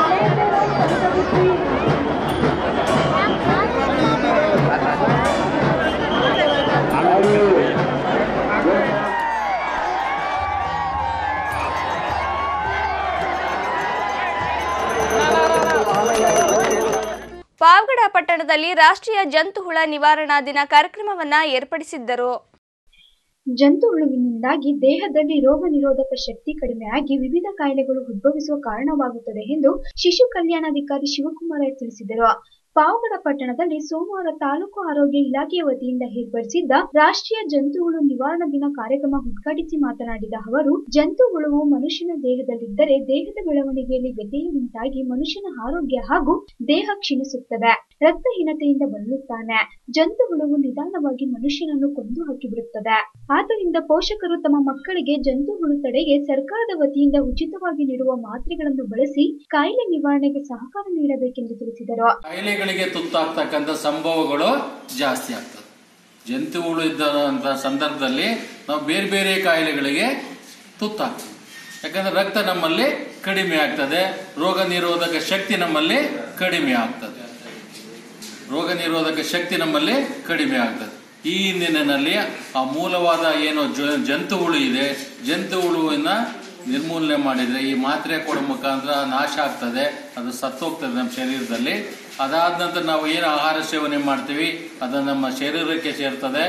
ಪಾವಗಡ ಪಟ್ಟಣದಲ್ಲಿ ರಾಷ್ಟ್ರೀಯ ಜಂತುಹುಳ ನಿವಾರಣಾ ದಿನ ಕಾರ್ಯಕ್ರಮವನ್ನ ಏರ್ಪಡಿಸಿದ್ದರು ಜಂತು ಹುಳುವಿನಿಂದಾಗಿ ದೇಹದಲ್ಲಿ ರೋಗ ನಿರೋಧಕ ಶಕ್ತಿ ಕಡಿಮೆಯಾಗಿ ವಿವಿಧ ಕಾಯಿಲೆಗಳು ಉದ್ಭವಿಸುವ ಕಾರಣವಾಗುತ್ತದೆ ಎಂದು ಶಿಶು ಕಲ್ಯಾಣಾಧಿಕಾರಿ ಶಿವಕುಮಾರ ತಿಳಿಸಿದರು ಪಾವಗಡ ಪಟ್ಟಣದಲ್ಲಿ ಸೋಮವಾರ ತಾಲೂಕು ಆರೋಗ್ಯ ಇಲಾಖೆಯ ವತಿಯಿಂದ ಏರ್ಪಡಿಸಿದ್ದ ರಾಷ್ಟ್ರೀಯ ಜಂತುಹುಳು ನಿವಾರಣಾ ದಿನ ಕಾರ್ಯಕ್ರಮ ಉದ್ಘಾಟಿಸಿ ಮಾತನಾಡಿದ ಅವರು ಜಂತುಹುಳುವು ಮನುಷ್ಯನ ದೇಹದಲ್ಲಿದ್ದರೆ ದೇಹದ ಬೆಳವಣಿಗೆಯಲ್ಲಿ ವ್ಯತ್ಯಯ ಉಂಟಾಗಿ ಮನುಷ್ಯನ ಆರೋಗ್ಯ ಹಾಗೂ ದೇಹ ಕ್ಷೀಣಿಸುತ್ತದೆ ರಕ್ತಹೀನತೆಯಿಂದ ಬಳಲುತ್ತಾನೆ ಜಂತುಹುಳುವು ನಿಧಾನವಾಗಿ ಮನುಷ್ಯನನ್ನು ಕೊಂದು ಹಾಕಿಬಿಡುತ್ತದೆ ಆದ್ದರಿಂದ ಪೋಷಕರು ತಮ್ಮ ಮಕ್ಕಳಿಗೆ ಜಂತುಹುಳು ತಡೆಗೆ ಸರ್ಕಾರದ ವತಿಯಿಂದ ಉಚಿತವಾಗಿ ನೀಡುವ ಮಾತ್ರೆಗಳನ್ನು ಬಳಸಿ ಕಾಯಿಲೆ ನಿವಾರಣೆಗೆ ಸಹಕಾರ ನೀಡಬೇಕೆಂದು ತಿಳಿಸಿದರು ಕಾಯಿಲೆಗಳಿಗೆ ತುತ್ತಾಗ್ತಕ್ಕಂಥ ಸಂಭವಗಳು ಜಾಸ್ತಿ ಆಗ್ತದೆ ಜಂತುಹುಳು ಇದ್ದಂಥ ಸಂದರ್ಭದಲ್ಲಿ ನಾವು ಬೇರೆ ಬೇರೆ ಕಾಯಿಲೆಗಳಿಗೆ ತುತ್ತಾಗ್ತದೆ ಯಾಕಂದ್ರೆ ರಕ್ತ ನಮ್ಮಲ್ಲಿ ಕಡಿಮೆ ಆಗ್ತದೆ ರೋಗ ನಿರೋಧಕ ಶಕ್ತಿ ನಮ್ಮಲ್ಲಿ ಕಡಿಮೆ ಆಗ್ತದೆ ರೋಗ ನಿರೋಧಕ ಶಕ್ತಿ ನಮ್ಮಲ್ಲಿ ಕಡಿಮೆ ಆಗ್ತದೆ ಈ ಹಿನ್ನೆಲೆಯಲ್ಲಿ ಆ ಮೂಲವಾದ ಏನು ಜ- ಜಂತು ಹುಳು ಇದೆ ಜಂತು ಹುಳುವಿನ ನಿರ್ಮೂಲನೆ ಮಾಡಿದರೆ ಈ ಮಾತ್ರೆ ಕೊಡೋ ಮುಖಾಂತರ ನಾಶ ಆಗ್ತದೆ ಅದು ಸತ್ತೋಗ್ತದೆ ನಮ್ಮ ಶರೀರದಲ್ಲಿ ಅದಾದ ನಂತರ ನಾವು ಏನು ಆಹಾರ ಸೇವನೆ ಮಾಡ್ತೀವಿ ಅದು ನಮ್ಮ ಶರೀರಕ್ಕೆ ಸೇರ್ತದೆ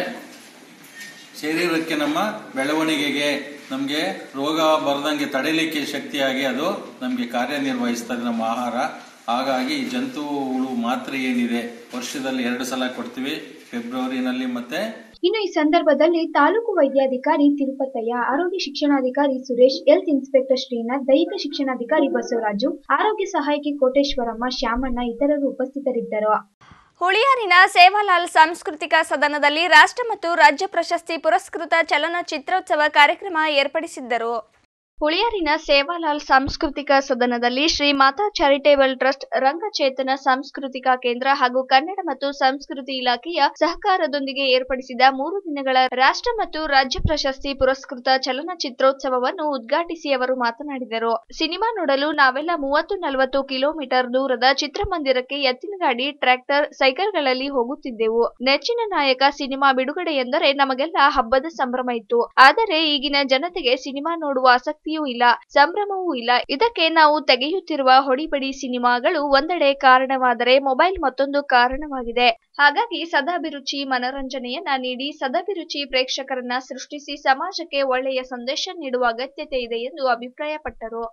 ಶರೀರಕ್ಕೆ ನಮ್ಮ ಬೆಳವಣಿಗೆಗೆ ನಮಗೆ ರೋಗ ಬರದಂಗೆ ತಡೆಯಲಿಕ್ಕೆ ಶಕ್ತಿಯಾಗಿ ಅದು ನಮಗೆ ಕಾರ್ಯನಿರ್ವಹಿಸ್ತದೆ ನಮ್ಮ ಆಹಾರ ಹಾಗಾಗಿ ಈ ಜಂತು ಹುಳು ಮಾತ್ರೆ ಏನಿದೆ ವರ್ಷದಲ್ಲಿ ಎರಡು ಸಲ ಕೊಡ್ತೀವಿ ಫೆಬ್ರವರಿನಲ್ಲಿ ಮತ್ತೆ ಇನ್ನು ಈ ಸಂದರ್ಭದಲ್ಲಿ ತಾಲೂಕು ವೈದ್ಯಾಧಿಕಾರಿ ತಿರುಪತಯ್ಯ ಆರೋಗ್ಯ ಶಿಕ್ಷಣಾಧಿಕಾರಿ ಸುರೇಶ್ ಹೆಲ್ತ್ ಇನ್ಸ್ಪೆಕ್ಟರ್ ಶ್ರೀನಾಥ್ ದೈಹಿಕ ಶಿಕ್ಷಣಾಧಿಕಾರಿ ಬಸವರಾಜು ಆರೋಗ್ಯ ಸಹಾಯಕಿ ಕೋಟೇಶ್ವರಮ್ಮ ಶ್ಯಾಮಣ್ಣ ಇತರರು ಉಪಸ್ಥಿತರಿದ್ದರು ಹುಳಿಯಾರಿನ ಸೇವಾಲಾಲ್ ಸಾಂಸ್ಕೃತಿಕ ಸದನದಲ್ಲಿ ರಾಷ್ಟ್ರ ಮತ್ತು ರಾಜ್ಯ ಪ್ರಶಸ್ತಿ ಪುರಸ್ಕೃತ ಚಲನಚಿತ್ರೋತ್ಸವ ಕಾರ್ಯಕ್ರಮ ಏರ್ಪಡಿಸಿದ್ದರು ಹುಳಿಯಾರಿನ ಸೇವಾಲಾಲ್ ಸಾಂಸ್ಕೃತಿಕ ಸದನದಲ್ಲಿ ಶ್ರೀ ಮಾತಾ ಚಾರಿಟೇಬಲ್ ಟ್ರಸ್ಟ್ ರಂಗಚೇತನ ಸಾಂಸ್ಕೃತಿಕ ಕೇಂದ್ರ ಹಾಗೂ ಕನ್ನಡ ಮತ್ತು ಸಂಸ್ಕೃತಿ ಇಲಾಖೆಯ ಸಹಕಾರದೊಂದಿಗೆ ಏರ್ಪಡಿಸಿದ ಮೂರು ದಿನಗಳ ರಾಷ್ಟ್ರ ಮತ್ತು ರಾಜ್ಯ ಪ್ರಶಸ್ತಿ ಪುರಸ್ಕೃತ ಚಲನಚಿತ್ರೋತ್ಸವವನ್ನು ಉದ್ಘಾಟಿಸಿ ಅವರು ಮಾತನಾಡಿದರು ಸಿನಿಮಾ ನೋಡಲು ನಾವೆಲ್ಲ ಮೂವತ್ತು ನಲವತ್ತು ಕಿಲೋಮೀಟರ್ ದೂರದ ಚಿತ್ರಮಂದಿರಕ್ಕೆ ಎತ್ತಿನ ಗಾಡಿ ಟ್ರ್ಯಾಕ್ಟರ್ ಸೈಕಲ್ಗಳಲ್ಲಿ ಹೋಗುತ್ತಿದ್ದೆವು ನೆಚ್ಚಿನ ನಾಯಕ ಸಿನಿಮಾ ಬಿಡುಗಡೆ ಎಂದರೆ ನಮಗೆಲ್ಲ ಹಬ್ಬದ ಸಂಭ್ರಮ ಇತ್ತು ಆದರೆ ಈಗಿನ ಜನತೆಗೆ ಸಿನಿಮಾ ನೋಡುವ ಆಸಕ್ತಿಯೂ ಇಲ್ಲ ಸಂಭ್ರಮವೂ ಇಲ್ಲ ಇದಕ್ಕೆ ನಾವು ತೆಗೆಯುತ್ತಿರುವ ಹೊಡಿಬಡಿ ಸಿನಿಮಾಗಳು ಒಂದೆಡೆ ಕಾರಣವಾದರೆ ಮೊಬೈಲ್ ಮತ್ತೊಂದು ಕಾರಣವಾಗಿದೆ ಹಾಗಾಗಿ ಸದಾಭಿರುಚಿ ಮನರಂಜನೆಯನ್ನ ನೀಡಿ ಸದಾಭಿರುಚಿ ಪ್ರೇಕ್ಷಕರನ್ನ ಸೃಷ್ಟಿಸಿ ಸಮಾಜಕ್ಕೆ ಒಳ್ಳೆಯ ಸಂದೇಶ ನೀಡುವ ಅಗತ್ಯತೆ ಇದೆ ಎಂದು ಅಭಿಪ್ರಾಯಪಟ್ಟರು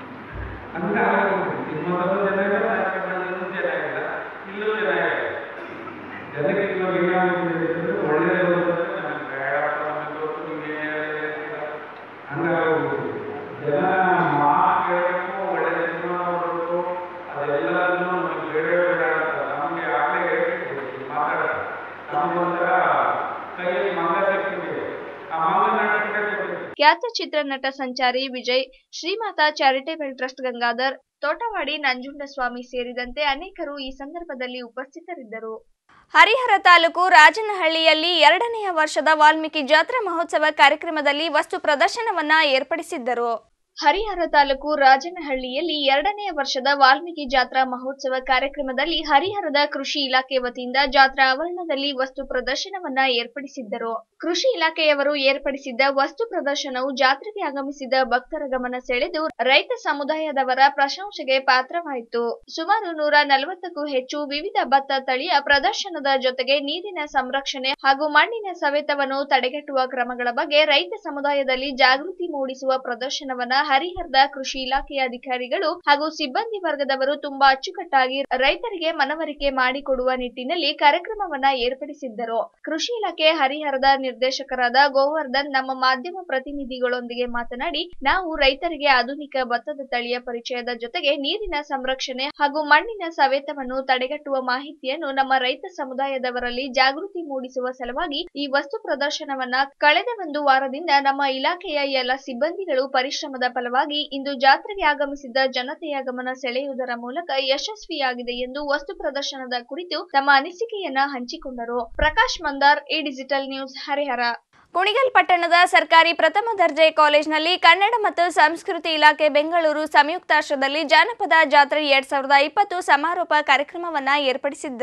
ಖ್ಯಾತ ಚಿತ್ರನಟ ಸಂಚಾರಿ ವಿಜಯ್ ಶ್ರೀಮಾತಾ ಚಾರಿಟೇಬಲ್ ಟ್ರಸ್ಟ್ ಗಂಗಾಧರ್ ತೋಟವಾಡಿ ನಂಜುಂಡಸ್ವಾಮಿ ಸೇರಿದಂತೆ ಅನೇಕರು ಈ ಸಂದರ್ಭದಲ್ಲಿ ಉಪಸ್ಥಿತರಿದ್ದರು ಹರಿಹರ ತಾಲೂಕು ರಾಜನಹಳ್ಳಿಯಲ್ಲಿ ಎರಡನೆಯ ವರ್ಷದ ವಾಲ್ಮೀಕಿ ಜಾತ್ರಾ ಮಹೋತ್ಸವ ಕಾರ್ಯಕ್ರಮದಲ್ಲಿ ವಸ್ತು ಪ್ರದರ್ಶನವನ್ನ ಏರ್ಪಡಿಸಿದ್ದರು ಹರಿಹರ ತಾಲೂಕು ರಾಜನಹಳ್ಳಿಯಲ್ಲಿ ಎರಡನೆಯ ವರ್ಷದ ವಾಲ್ಮೀಕಿ ಜಾತ್ರಾ ಮಹೋತ್ಸವ ಕಾರ್ಯಕ್ರಮದಲ್ಲಿ ಹರಿಹರದ ಕೃಷಿ ಇಲಾಖೆ ವತಿಯಿಂದ ಜಾತ್ರಾ ಆವರಣದಲ್ಲಿ ವಸ್ತು ಪ್ರದರ್ಶನವನ್ನ ಏರ್ಪಡಿಸಿದ್ದರು ಕೃಷಿ ಇಲಾಖೆಯವರು ಏರ್ಪಡಿಸಿದ್ದ ವಸ್ತು ಪ್ರದರ್ಶನವು ಜಾತ್ರೆಗೆ ಆಗಮಿಸಿದ ಭಕ್ತರ ಗಮನ ಸೆಳೆದು ರೈತ ಸಮುದಾಯದವರ ಪ್ರಶಂಸೆಗೆ ಪಾತ್ರವಾಯಿತು ಸುಮಾರು ನೂರ ನಲವತ್ತಕ್ಕೂ ಹೆಚ್ಚು ವಿವಿಧ ಭತ್ತ ತಳಿಯ ಪ್ರದರ್ಶನದ ಜೊತೆಗೆ ನೀರಿನ ಸಂರಕ್ಷಣೆ ಹಾಗೂ ಮಣ್ಣಿನ ಸವೆತವನ್ನು ತಡೆಗಟ್ಟುವ ಕ್ರಮಗಳ ಬಗ್ಗೆ ರೈತ ಸಮುದಾಯದಲ್ಲಿ ಜಾಗೃತಿ ಮೂಡಿಸುವ ಪ್ರದರ್ಶನವನ್ನ ಹರಿಹರದ ಕೃಷಿ ಇಲಾಖೆಯ ಅಧಿಕಾರಿಗಳು ಹಾಗೂ ಸಿಬ್ಬಂದಿ ವರ್ಗದವರು ತುಂಬಾ ಅಚ್ಚುಕಟ್ಟಾಗಿ ರೈತರಿಗೆ ಮನವರಿಕೆ ಮಾಡಿಕೊಡುವ ನಿಟ್ಟಿನಲ್ಲಿ ಕಾರ್ಯಕ್ರಮವನ್ನ ಏರ್ಪಡಿಸಿದ್ದರು ಕೃಷಿ ಇಲಾಖೆ ಹರಿಹರದ ನಿರ್ದೇಶಕರಾದ ಗೋವರ್ಧನ್ ನಮ್ಮ ಮಾಧ್ಯಮ ಪ್ರತಿನಿಧಿಗಳೊಂದಿಗೆ ಮಾತನಾಡಿ ನಾವು ರೈತರಿಗೆ ಆಧುನಿಕ ಭತ್ತದ ತಳಿಯ ಪರಿಚಯದ ಜೊತೆಗೆ ನೀರಿನ ಸಂರಕ್ಷಣೆ ಹಾಗೂ ಮಣ್ಣಿನ ಸವೆತವನ್ನು ತಡೆಗಟ್ಟುವ ಮಾಹಿತಿಯನ್ನು ನಮ್ಮ ರೈತ ಸಮುದಾಯದವರಲ್ಲಿ ಜಾಗೃತಿ ಮೂಡಿಸುವ ಸಲುವಾಗಿ ಈ ವಸ್ತು ಪ್ರದರ್ಶನವನ್ನ ಕಳೆದ ಒಂದು ವಾರದಿಂದ ನಮ್ಮ ಇಲಾಖೆಯ ಎಲ್ಲ ಸಿಬ್ಬಂದಿಗಳು ಪರಿಶ್ರಮದ ಫಲವಾಗಿ ಇಂದು ಜಾತ್ರೆಗೆ ಆಗಮಿಸಿದ್ದ ಜನತೆಯ ಗಮನ ಸೆಳೆಯುವುದರ ಮೂಲಕ ಯಶಸ್ವಿಯಾಗಿದೆ ಎಂದು ವಸ್ತು ಪ್ರದರ್ಶನದ ಕುರಿತು ತಮ್ಮ ಅನಿಸಿಕೆಯನ್ನ ಹಂಚಿಕೊಂಡರು ಪ್ರಕಾಶ್ ಮಂದಾರ್ ಈ ಡಿಜಿಟಲ್ ನ್ಯೂಸ್ ಹರಿಹರ ಕುಣಿಗಲ್ ಪಟ್ಟಣದ ಸರ್ಕಾರಿ ಪ್ರಥಮ ದರ್ಜೆ ಕಾಲೇಜಿನಲ್ಲಿ ಕನ್ನಡ ಮತ್ತು ಸಂಸ್ಕೃತಿ ಇಲಾಖೆ ಬೆಂಗಳೂರು ಸಂಯುಕ್ತಾಶ್ರದಲ್ಲಿ ಜಾನಪದ ಜಾತ್ರೆ ಎರಡ್ ಸಾವಿರದ ಇಪ್ಪತ್ತು ಸಮಾರೋಪ ಕಾರ್ಯಕ್ರಮವನ್ನ ಏರ್ಪಡಿಸಿದ್ದರು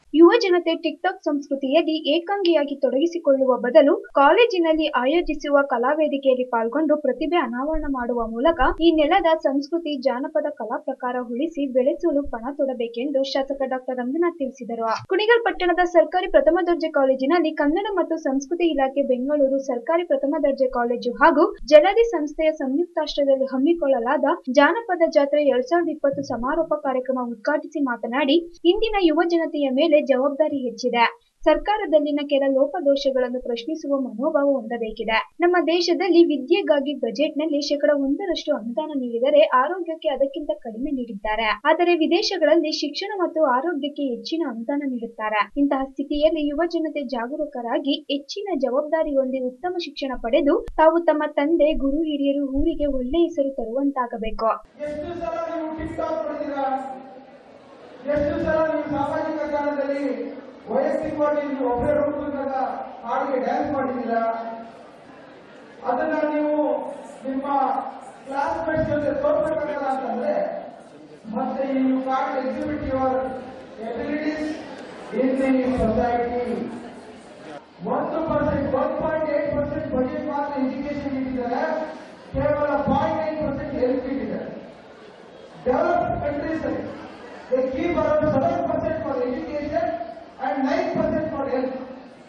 ಯುವ ಜನತೆ ಟಿಕ್ಟಾಕ್ ಸಂಸ್ಕೃತಿಯಲ್ಲಿ ಏಕಾಂಗಿಯಾಗಿ ತೊಡಗಿಸಿಕೊಳ್ಳುವ ಬದಲು ಕಾಲೇಜಿನಲ್ಲಿ ಆಯೋಜಿಸುವ ಕಲಾವೇದಿಕೆಯಲ್ಲಿ ಪಾಲ್ಗೊಂಡು ಪ್ರತಿಭೆ ಅನಾವರಣ ಮಾಡುವ ಮೂಲಕ ಈ ನೆಲದ ಸಂಸ್ಕೃತಿ ಜಾನಪದ ಕಲಾ ಪ್ರಕಾರ ಉಳಿಸಿ ಬೆಳೆಸಲು ಪಣ ತೊಡಬೇಕೆಂದು ಶಾಸಕ ಡಾಕ್ಟರ್ ರಂಗನಾಥ್ ತಿಳಿಸಿದರು ಕುಣಿಗಲ್ ಪಟ್ಟಣದ ಸರ್ಕಾರಿ ಪ್ರಥಮ ದರ್ಜೆ ಕಾಲೇಜಿನಲ್ಲಿ ಕನ್ನಡ ಮತ್ತು ಸಂಸ್ಕೃತಿ ಇಲಾಖೆ ಬೆಂಗಳೂರು ಸರ್ಕಾರಿ ಪ್ರಥಮ ದರ್ಜೆ ಕಾಲೇಜು ಹಾಗೂ ಜಲಧಿ ಸಂಸ್ಥೆಯ ಸಂಯುಕ್ತಾಶ್ರಯದಲ್ಲಿ ಹಮ್ಮಿಕೊಳ್ಳಲಾದ ಜಾನಪದ ಜಾತ್ರೆ ಎರಡ್ ಸಾವಿರದ ಇಪ್ಪತ್ತು ಸಮಾರೋಪ ಕಾರ್ಯಕ್ರಮ ಉದ್ಘಾಟಿಸಿ ಮಾತನಾಡಿ ಇಂದಿನ ಯುವ ಜನತೆಯ ಮೇಲೆ ಜವಾಬ್ದಾರಿ ಹೆಚ್ಚಿದೆ ಸರ್ಕಾರದಲ್ಲಿನ ಕೆಲ ಲೋಪದೋಷಗಳನ್ನು ಪ್ರಶ್ನಿಸುವ ಮನೋಭಾವ ಹೊಂದಬೇಕಿದೆ ನಮ್ಮ ದೇಶದಲ್ಲಿ ವಿದ್ಯೆಗಾಗಿ ಬಜೆಟ್ನಲ್ಲಿ ಶೇಕಡ ಒಂದರಷ್ಟು ಅನುದಾನ ನೀಡಿದರೆ ಆರೋಗ್ಯಕ್ಕೆ ಅದಕ್ಕಿಂತ ಕಡಿಮೆ ನೀಡಿದ್ದಾರೆ ಆದರೆ ವಿದೇಶಗಳಲ್ಲಿ ಶಿಕ್ಷಣ ಮತ್ತು ಆರೋಗ್ಯಕ್ಕೆ ಹೆಚ್ಚಿನ ಅನುದಾನ ನೀಡುತ್ತಾರೆ ಇಂತಹ ಸ್ಥಿತಿಯಲ್ಲಿ ಯುವ ಜನತೆ ಜಾಗರೂಕರಾಗಿ ಹೆಚ್ಚಿನ ಜವಾಬ್ದಾರಿ ಹೊಂದಿ ಉತ್ತಮ ಶಿಕ್ಷಣ ಪಡೆದು ತಾವು ತಮ್ಮ ತಂದೆ ಗುರು ಹಿರಿಯರು ಊರಿಗೆ ಒಳ್ಳೆ ಹೆಸರು ತರುವಂತಾಗಬೇಕು ಎಷ್ಟು ಸಲ ನೀವು ಟಿಕ್ಟಾಕ್ ನೋಡಿದ್ದೀರಾ ಎಷ್ಟು ಸಲ ನೀವು ಸಾಮಾಜಿಕ ಜಾಲದಲ್ಲಿ ವೈಯಕ್ತಿಕವಾಗಿ ನೀವು ಒಬ್ಬರೇ ಹುಡುಕಿದಾಗ ಹಾಡಿಗೆ ಡ್ಯಾನ್ಸ್ ಮಾಡಿದ್ದೀರಾ ಅದನ್ನ ನೀವು ನಿಮ್ಮ ಕ್ಲಾಸ್ ಮೇಟ್ಸ್ ಜೊತೆ ತೋರ್ಸಕ್ಕಾಗಲ್ಲ ಅಂತಂದ್ರೆ ಮತ್ತೆ you can't exhibit your abilities in the society ಒಂದು percent one point eight percent budget ಮಾತ್ರ ಎಜುಕೇಶನ್ ಇಟ್ಟಿದ್ದಾರೆ ಕೇವಲ ಪಾಯಿಂಟ್ ಏಟ್ ಪರ್ಸೆಂಟ್ ಹೆಲ್ತ್ ಇಟ್ಟಿದ್ದಾರೆ ಡೆವಲಪ್ಡ್ ಕಂಟ್ರೀಸ್ ಅಲ್ಲಿ they keep around seven percent for education and nine percent for health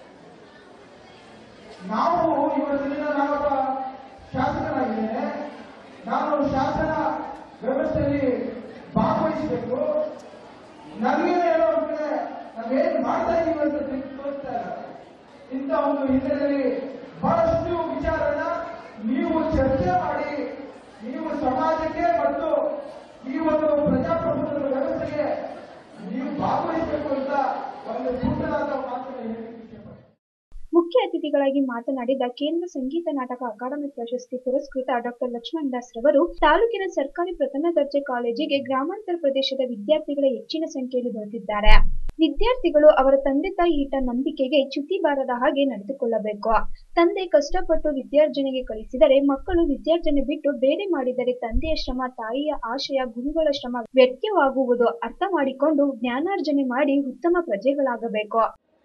ನಾವು ಇವತ್ತಿನ ದಿನ ನಾನೊಬ್ಬ ಶಾಸಕನಾಗಿದ್ದೇನೆ ನಾನು ಶಾಸನ ವ್ಯವಸ್ಥೆಯಲ್ಲಿ ಭಾಗವಹಿಸಬೇಕು ನನಗೇನೆ ಏನೋ ಒಂದ್ ಕಡೆ ನಾವೇನ್ ಮಾಡ್ತಾ ಇದೀವಿ ಅಂತ ತಿಳ್ದ್ ತೋರಿಸ್ತಾ ಇಲ್ಲ ಇಂಥ ಒಂದು ಹಿನ್ನೆಲೆಯಲ್ಲಿ ಬಹಳಷ್ಟು ವಿಚಾರನ ನೀವು ಚರ್ಚೆ ಮಾಡಿ ನೀವು ಸಮಾಜಕ್ಕೆ ಮತ್ತು ಈ ಒಂದು ಪ್ರಜಾಪ್ರಭುತ್ವದ ವ್ಯವಸ್ಥೆಗೆ ನೀವು ಭಾಗವಹಿಸಬೇಕು ಅಂತ ಒಂದು ಪುಟ್ಟದಾದ ಮಾತನ್ನು ಹೇಳಲಿಕ್ಕೆ ಇಷ್ಟಪಡ್ತೀನಿ ಮುಖ್ಯ ಅತಿಥಿಗಳಾಗಿ ಮಾತನಾಡಿದ ಕೇಂದ್ರ ಸಂಗೀತ ನಾಟಕ ಅಕಾಡೆಮಿ ಪ್ರಶಸ್ತಿ ಪುರಸ್ಕೃತ ಡಾಕ್ಟರ್ ಲಕ್ಷ್ಮಣ್ ದಾಸ್ ರವರು ತಾಲೂಕಿನ ಸರ್ಕಾರಿ ಪ್ರಥಮ ದರ್ಜೆ ಕಾಲೇಜಿಗೆ ಗ್ರಾಮಾಂತರ ಪ್ರದೇಶದ ವಿದ್ಯಾರ್ಥಿಗಳ ಹೆಚ್ಚಿನ ಸಂಖ್ಯೆಯಲ್ಲಿ ಬರುತ್ತಿದ್ದಾರೆ ವಿದ್ಯಾರ್ಥಿಗಳು ಅವರ ತಂದೆ ತಾಯಿ ಇಟ್ಟ ನಂಬಿಕೆಗೆ ಚ್ಯುತಿ ಬಾರದ ಹಾಗೆ ನಡೆದುಕೊಳ್ಳಬೇಕು ತಂದೆ ಕಷ್ಟಪಟ್ಟು ವಿದ್ಯಾರ್ಜನೆಗೆ ಕಳಿಸಿದರೆ ಮಕ್ಕಳು ವಿದ್ಯಾರ್ಜನೆ ಬಿಟ್ಟು ಬೇರೆ ಮಾಡಿದರೆ ತಂದೆಯ ಶ್ರಮ ತಾಯಿಯ ಆಶಯ ಗುರುಗಳ ಶ್ರಮ ವ್ಯರ್ಥವಾಗುವುದು ಅರ್ಥ ಮಾಡಿಕೊಂಡು ಜ್ಞಾನಾರ್ಜನೆ ಮಾಡಿ ಉತ್ತಮ ಪ್ರಜೆಗಳಾಗಬೇಕು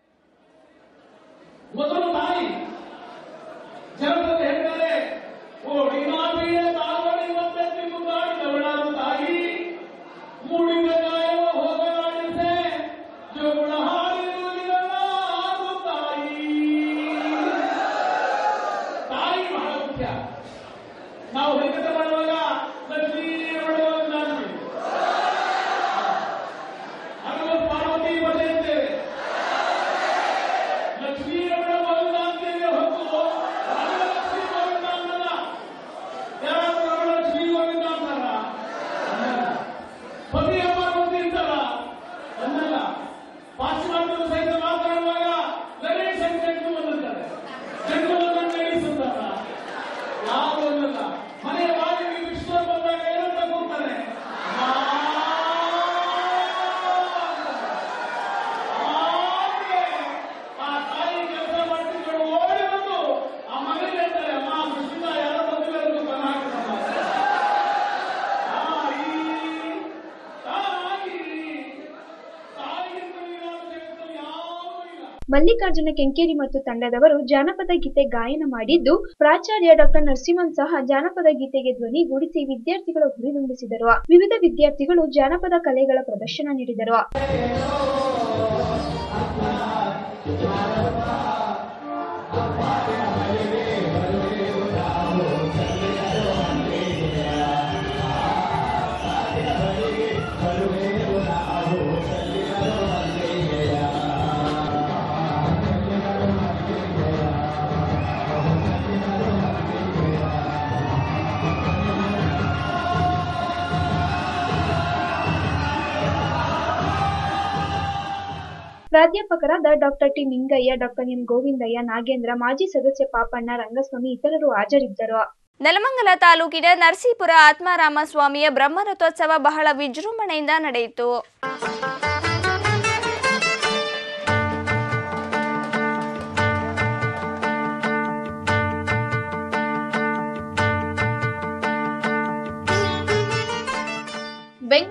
ಮೊದಲು ತಾಯಿ ಜನರಲ್ಲಿ ಹೇಳ್ತಾರೆ ಓಡಿನಾಬಿಯ ತಾವಡಿ ಮದ್ದಕ್ಕೆ ಮುಂದಾಡಿದವಳಾದ ತಾಯಿ ಮೂಡಿದ ಗಾಯವ ಹೋಗಲಾಡಿಸೆ ಜೋಗುಳ ಹಾಡಿರುವುದಿಲ್ಲ ಅದು ತಾಯಿ ತಾಯಿ ಬಹಳ ಮುಖ್ಯ ನಾವು ಹೆಂಗತ ಮಾಡುವಾಗ ಲಕ್ಷ್ಮೀ ಮಾಡುವಾಗ ನಾನು ಅದು ಪಾರ್ವತಿ ಭಜೆ ಅಂತೇವೆ ಲಕ್ಷ್ಮೀ ರಮಣ ಗೋವಿಂದ ಅಂತೇವೆ ಹೊತ್ತು ರಾಮಲಕ್ಷ್ಮೀ ಗೋವಿಂದ ಅಂತಲ್ಲ ಯಾರಾದ್ರೂ ರಾಮಲಕ್ಷ್ಮೀ ಗೋವಿಂದ ಅಂತಾರ ಅನ್ನಲ್ಲ ಪತಿಯ ಪಾರ್ವತಿ ಅಂತಲ್ಲ ಅನ್ನಲ್ಲ ಪಾಶ್ಚಿಮಾತ್ಯರು ಸಹಿತ ಮಾತನಾಡುವಾಗ ಗಣೇಶ ಜಂಡು ಅನ್ನುತ್ತಾರೆ ಜಂಡುವನ್ನು ನಡೆಸುತ್ತಾರ ಯಾರು ಅನ್ನಲ್ಲ ಮನೆಯ ಬಾಗಿಲಿಗೆ ವಿಷ್ಣು ಬಂದಾಗ ಏನಂತ ಕೂಗ್ತಾನೆ ಆ ತಾಯಿ ಕೆಲಸ ಮಾಡ್ತಿದ್ರು ಓಡಿ ಬಂದು ಆ ಮನೆಗೆ ಹೇಳ್ತಾರೆ ಅಮ್ಮ ಕೃಷ್ಣ ಯಾರೋ ಬಂದಿಲ್ಲ ಎಂದು ಕನ್ನ ಹಾಕಿದಮ್ಮ ತಾಯಿ ತಾಯಿ ತಾಯಿಗಿಂತ ನೀರಾದ ಜಗತ್ತಲ್ಲಿ ಯಾರೂ ಇಲ್ಲ ಮಲ್ಲಿಕಾರ್ಜುನ ಕೆಂಕೇರಿ ಮತ್ತು ತಂಡದವರು ಜಾನಪದ ಗೀತೆ ಗಾಯನ ಮಾಡಿದ್ದು ಪ್ರಾಚಾರ್ಯ ಡಾಕ್ಟರ್ ನರಸಿಂಹನ್ ಸಹ ಜಾನಪದ ಗೀತೆಗೆ ಧ್ವನಿಗೂಡಿಸಿ ವಿದ್ಯಾರ್ಥಿಗಳ ಹುರಿದುಂಬಿಸಿದರು ವಿವಿಧ ವಿದ್ಯಾರ್ಥಿಗಳು ಜಾನಪದ ಕಲೆಗಳ ಪ್ರದರ್ಶನ ನೀಡಿದರು ಪ್ರಾಧ್ಯಾಪಕರಾದ doctor T Ningaiah doctor M Govindaiah Nagendra ಮಾಜಿ ಸದಸ್ಯ ಪಾಪಣ್ಣ ರಂಗಸ್ವಾಮಿ ಇತರರು ಹಾಜರಿದ್ದರು ನೆಲಮಂಗಲ ತಾಲೂಕಿನ ನರಸೀಪುರ ಆತ್ಮಾರಾಮ ಸ್ವಾಮಿಯ ಬ್ರಹ್ಮರಥೋತ್ಸವ ಬಹಳ ವಿಜೃಂಭಣೆಯಿಂದ ನಡೆಯಿತು ಬೆಂಗಳೂರು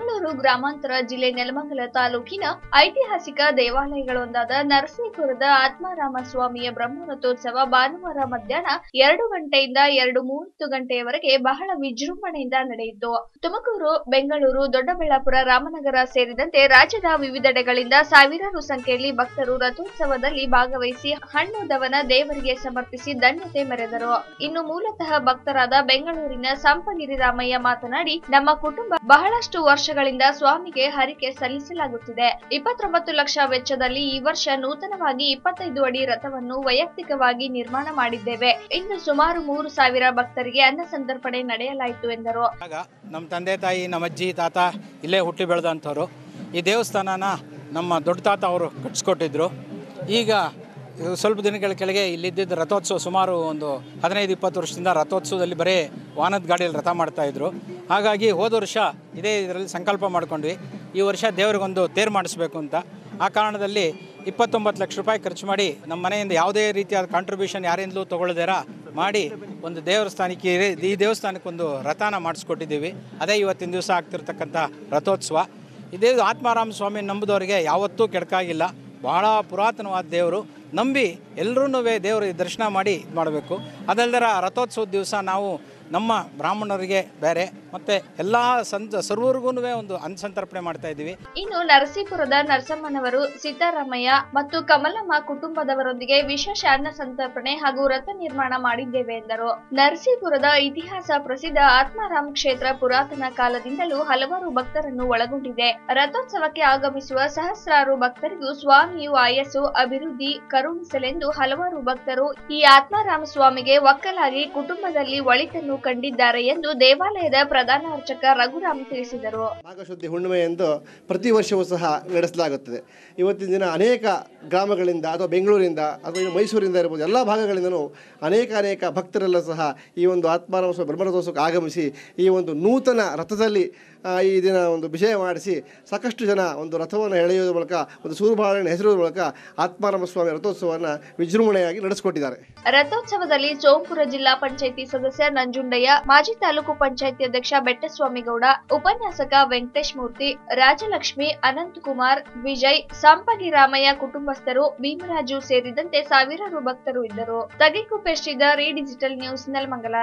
ಗ್ರಾಮಾಂತರ ಜಿಲ್ಲೆ ನೆಲಮಂಗಲ ತಾಲೂಕಿನ ಐತಿಹಾಸಿಕ ದೇವಾಲಯಗಳೊಂದಾದ ನರಸೀಪುರದ ಆತ್ಮಾರಾಮ ಸ್ವಾಮಿಯ ಬ್ರಹ್ಮರಥೋತ್ಸವ ಭಾನುವಾರ ಮಧ್ಯಾಹ್ನ ಎರಡು ಗಂಟೆಯಿಂದ ಎರಡು ಮೂವತ್ತು ಗಂಟೆಯವರೆಗೆ ಬಹಳ ವಿಜೃಂಭಣೆಯಿಂದ ನಡೆಯಿತು ತುಮಕೂರು ಬೆಂಗಳೂರು ದೊಡ್ಡಬಳ್ಳಾಪುರ ರಾಮನಗರ ಸೇರಿದಂತೆ ರಾಜ್ಯದ ವಿವಿಧೆಡೆಗಳಿಂದ ಸಾವಿರಾರು ಸಂಖ್ಯೆಯಲ್ಲಿ ಭಕ್ತರು ರಥೋತ್ಸವದಲ್ಲಿ ಭಾಗವಹಿಸಿ ಹಣ್ಣು ದವನ ದೇವರಿಗೆ ಸಮರ್ಪಿಸಿ ಧನ್ಯತೆ ಮೆರೆದರು ಇನ್ನು ಮೂಲತಃ ಭಕ್ತರಾದ ಬೆಂಗಳೂರಿನ ಸಂಪಗಿರಿ ರಾಮಯ್ಯ ಮಾತನಾಡಿ ನಮ್ಮ ಕುಟುಂಬ ಬಹಳಷ್ಟು ವರ್ಷಗಳಿಂದ ಸ್ವಾಮಿಗೆ ಹರಿಕೆ ಸಲ್ಲಿಸಲಾಗುತ್ತಿದೆ ಇಪ್ಪತ್ತೊಂಬತ್ತು ಲಕ್ಷ ವೆಚ್ಚದಲ್ಲಿ ಈ ವರ್ಷ ನೂತನವಾಗಿ ಇಪ್ಪತ್ತೈದು ಅಡಿ ರಥವನ್ನು ವೈಯಕ್ತಿಕವಾಗಿ ನಿರ್ಮಾಣ ಮಾಡಿದ್ದೇವೆ ಇನ್ನು ಸುಮಾರು ಮೂರು ಸಾವಿರ ಭಕ್ತರಿಗೆ ಅನ್ನ ಸಂತರ್ಪಣೆ ನಡೆಯಲಾಯಿತು ಎಂದರು ಆಗ ನಮ್ಮ ತಂದೆ ತಾಯಿ ನಮ್ಮ ಅಜ್ಜಿ ತಾತ ಇಲ್ಲೇ ಹುಟ್ಟಿ ಬೆಳೆದಂಥವ್ರು ಈ ದೇವಸ್ಥಾನನ ನಮ್ಮ ದೊಡ್ಡ ತಾತ ಅವರು ಕಟ್ಸ್ಕೊಟ್ಟಿದ್ರು ಈಗ ಸ್ವಲ್ಪ ದಿನಗಳ ಕೆಳಗೆ ಇಲ್ಲಿದ್ದ ರಥೋತ್ಸವ ಸುಮಾರು ಒಂದು ಹದಿನೈದು ಇಪ್ಪತ್ತು ವರ್ಷದಿಂದ ರಥೋತ್ಸವದಲ್ಲಿ ಬರೀ ವಾಹನದ ಗಾಡಿಯಲ್ಲಿ ರಥ ಮಾಡ್ತಾಯಿದ್ರು ಹಾಗಾಗಿ ಹೋದ ವರ್ಷ ಇದೇ ಇದರಲ್ಲಿ ಸಂಕಲ್ಪ ಮಾಡ್ಕೊಂಡ್ವಿ ಈ ವರ್ಷ ದೇವ್ರಿಗೊಂದು ತೇರು ಮಾಡಿಸ್ಬೇಕು ಅಂತ ಆ ಕಾರಣದಲ್ಲಿ ಇಪ್ಪತ್ತೊಂಬತ್ತು ಲಕ್ಷ ರೂಪಾಯಿ ಖರ್ಚು ಮಾಡಿ ನಮ್ಮ ಮನೆಯಿಂದ ಯಾವುದೇ ರೀತಿಯಾದ ಕಾಂಟ್ರಿಬ್ಯೂಷನ್ ಯಾರಿಂದಲೂ ತೊಗೊಳ್ದೇರ ಮಾಡಿ ಒಂದು ದೇವಸ್ಥಾನಕ್ಕೆ ಈ ದೇವಸ್ಥಾನಕ್ಕೊಂದು ರಥನ ಮಾಡಿಸ್ಕೊಟ್ಟಿದ್ದೀವಿ ಅದೇ ಇವತ್ತಿನ ದಿವಸ ಆಗ್ತಿರ್ತಕ್ಕಂಥ ರಥೋತ್ಸವ ಇದೇ ಆತ್ಮಾರಾಮ ಸ್ವಾಮಿ ನಂಬಿದವರಿಗೆ ಯಾವತ್ತೂ ಕೆಡಕಾಗಿಲ್ಲ ಬಹಳ ಪುರಾತನವಾದ ದೇವರು ನಂಬಿ ಎಲ್ಲರೂ ದೇವರು ದರ್ಶನ ಮಾಡಿ ಇದು ಮಾಡಬೇಕು ಅದಲ್ಲದೆ ರಥೋತ್ಸವದ ದಿವಸ ನಾವು ನಮ್ಮ ಬ್ರಾಹ್ಮಣರಿಗೆ ಬೇರೆ ಮತ್ತು ಎಲ್ಲ ಸಂತ ಸರ್ವರಿಗೂ ಒಂದು ಅನ್ಸಂತರ್ಪಣೆ ಮಾಡ್ತಾ ಇದ್ದೀವಿ ಇನ್ನು ನರಸೀಪುರದ ನರಸಮ್ಮನವರು ಸಿದ್ದರಾಮಯ್ಯ ಮತ್ತು ಕಮಲಮ್ಮ ಕುಟುಂಬದವರೊಂದಿಗೆ ವಿಶೇಷ ಅನ್ನ ಸಂತರ್ಪಣೆ ಹಾಗೂ ರಥ ನಿರ್ಮಾಣ ಮಾಡಿದ್ದೇವೆ ಎಂದರು ನರಸೀಪುರದ ಇತಿಹಾಸ ಪ್ರಸಿದ್ಧ ಆತ್ಮಾರಾಮ್ ಕ್ಷೇತ್ರ ಪುರಾತನ ಕಾಲದಿಂದಲೂ ಹಲವಾರು ಭಕ್ತರನ್ನು ಒಳಗೊಂಡಿದೆ ರಥೋತ್ಸವಕ್ಕೆ ಆಗಮಿಸುವ ಸಹಸ್ರಾರು ಭಕ್ತರಿಗೂ ಸ್ವಾಮಿಯು ಆಯಸ್ಸು ಅಭಿವೃದ್ಧಿ ಕರುಣಿಸಲೆಂದು ಹಲವಾರು ಭಕ್ತರು ಈ ಆತ್ಮಾರಾಮ ಸ್ವಾಮಿಗೆ ಒಕ್ಕಲಾಗಿ ಕುಟುಂಬದಲ್ಲಿ ಒಳಿತನ್ನು ಕಂಡಿದ್ದಾರೆ ಎಂದು ದೇವಾಲಯದ ಪ್ರಧಾನ ಅರ್ಚಕ ರಘುರಾಮ್ ತಿಳಿಸಿದರು ಮಾಘಶುದ್ಧಿ ಹುಣ್ಣಿಮೆ ಎಂದು ಪ್ರತಿ ವರ್ಷವೂ ಸಹ ನಡೆಸಲಾಗುತ್ತದೆ ಇವತ್ತಿನ ದಿನ ಅನೇಕ ಗ್ರಾಮಗಳಿಂದ ಅಥವಾ ಬೆಂಗಳೂರಿಂದ ಅಥವಾ ಇನ್ನು ಮೈಸೂರಿಂದ ಇರ್ಬೋದು ಎಲ್ಲ ಭಾಗಗಳಿಂದಲೂ ಅನೇಕ ಅನೇಕ ಭಕ್ತರೆಲ್ಲ ಸಹ ಈ ಒಂದು ಆತ್ಮಾರಾಮ ಬ್ರಹ್ಮರಥೋತ್ಸವಕ್ಕೆ ಆಗಮಿಸಿ ಈ ಒಂದು ನೂತನ ರಥದಲ್ಲಿ ಆ, ಈ ದಿನ ಒಂದು ವಿಷಯ ಮಾಡಿಸಿ ಸಾಕಷ್ಟು ಜನ ಒಂದು ರಥವನ್ನು ಎಳೆಯುವುದರ ಮೂಲಕ ಒಂದು ಸೂರುಬಾಳನ್ನು ಹೆಸರುವುದರ ಮೂಲಕ ಆತ್ಮಾರಾಮ ಸ್ವಾಮಿ ರಥೋತ್ಸವವನ್ನು ವಿಜೃಂಭಣೆಯಾಗಿ ನಡೆಸಿಕೊಟ್ಟಿದ್ದಾರೆ ರಥೋತ್ಸವದಲ್ಲಿ ಸೋಂಪುರ ಜಿಲ್ಲಾ ಪಂಚಾಯಿತಿ ಸದಸ್ಯ ನಂಜುಂಡಯ್ಯ ಮಾಜಿ ತಾಲೂಕು ಪಂಚಾಯಿತಿ ಅಧ್ಯಕ್ಷ ಬೆಟ್ಟಸ್ವಾಮಿಗೌಡ ಉಪನ್ಯಾಸಕ ವೆಂಕಟೇಶ್ ಮೂರ್ತಿ ರಾಜಲಕ್ಷ್ಮಿ ಅನಂತಕುಮಾರ್ ವಿಜಯ್ ಸಂಪಗಿ ರಾಮಯ್ಯ ಕುಟುಂಬಸ್ಥರು ಭೀಮರಾಜು ಸೇರಿದಂತೆ ಸಾವಿರಾರು ಭಕ್ತರು ಇದ್ದರು ತಗಿಕುಪ್ಪೆ ಶ್ರೀಧರ್ ಈ ಡಿಜಿಟಲ್ ನ್ಯೂಸ್ ನೆಲಮಂಗಲ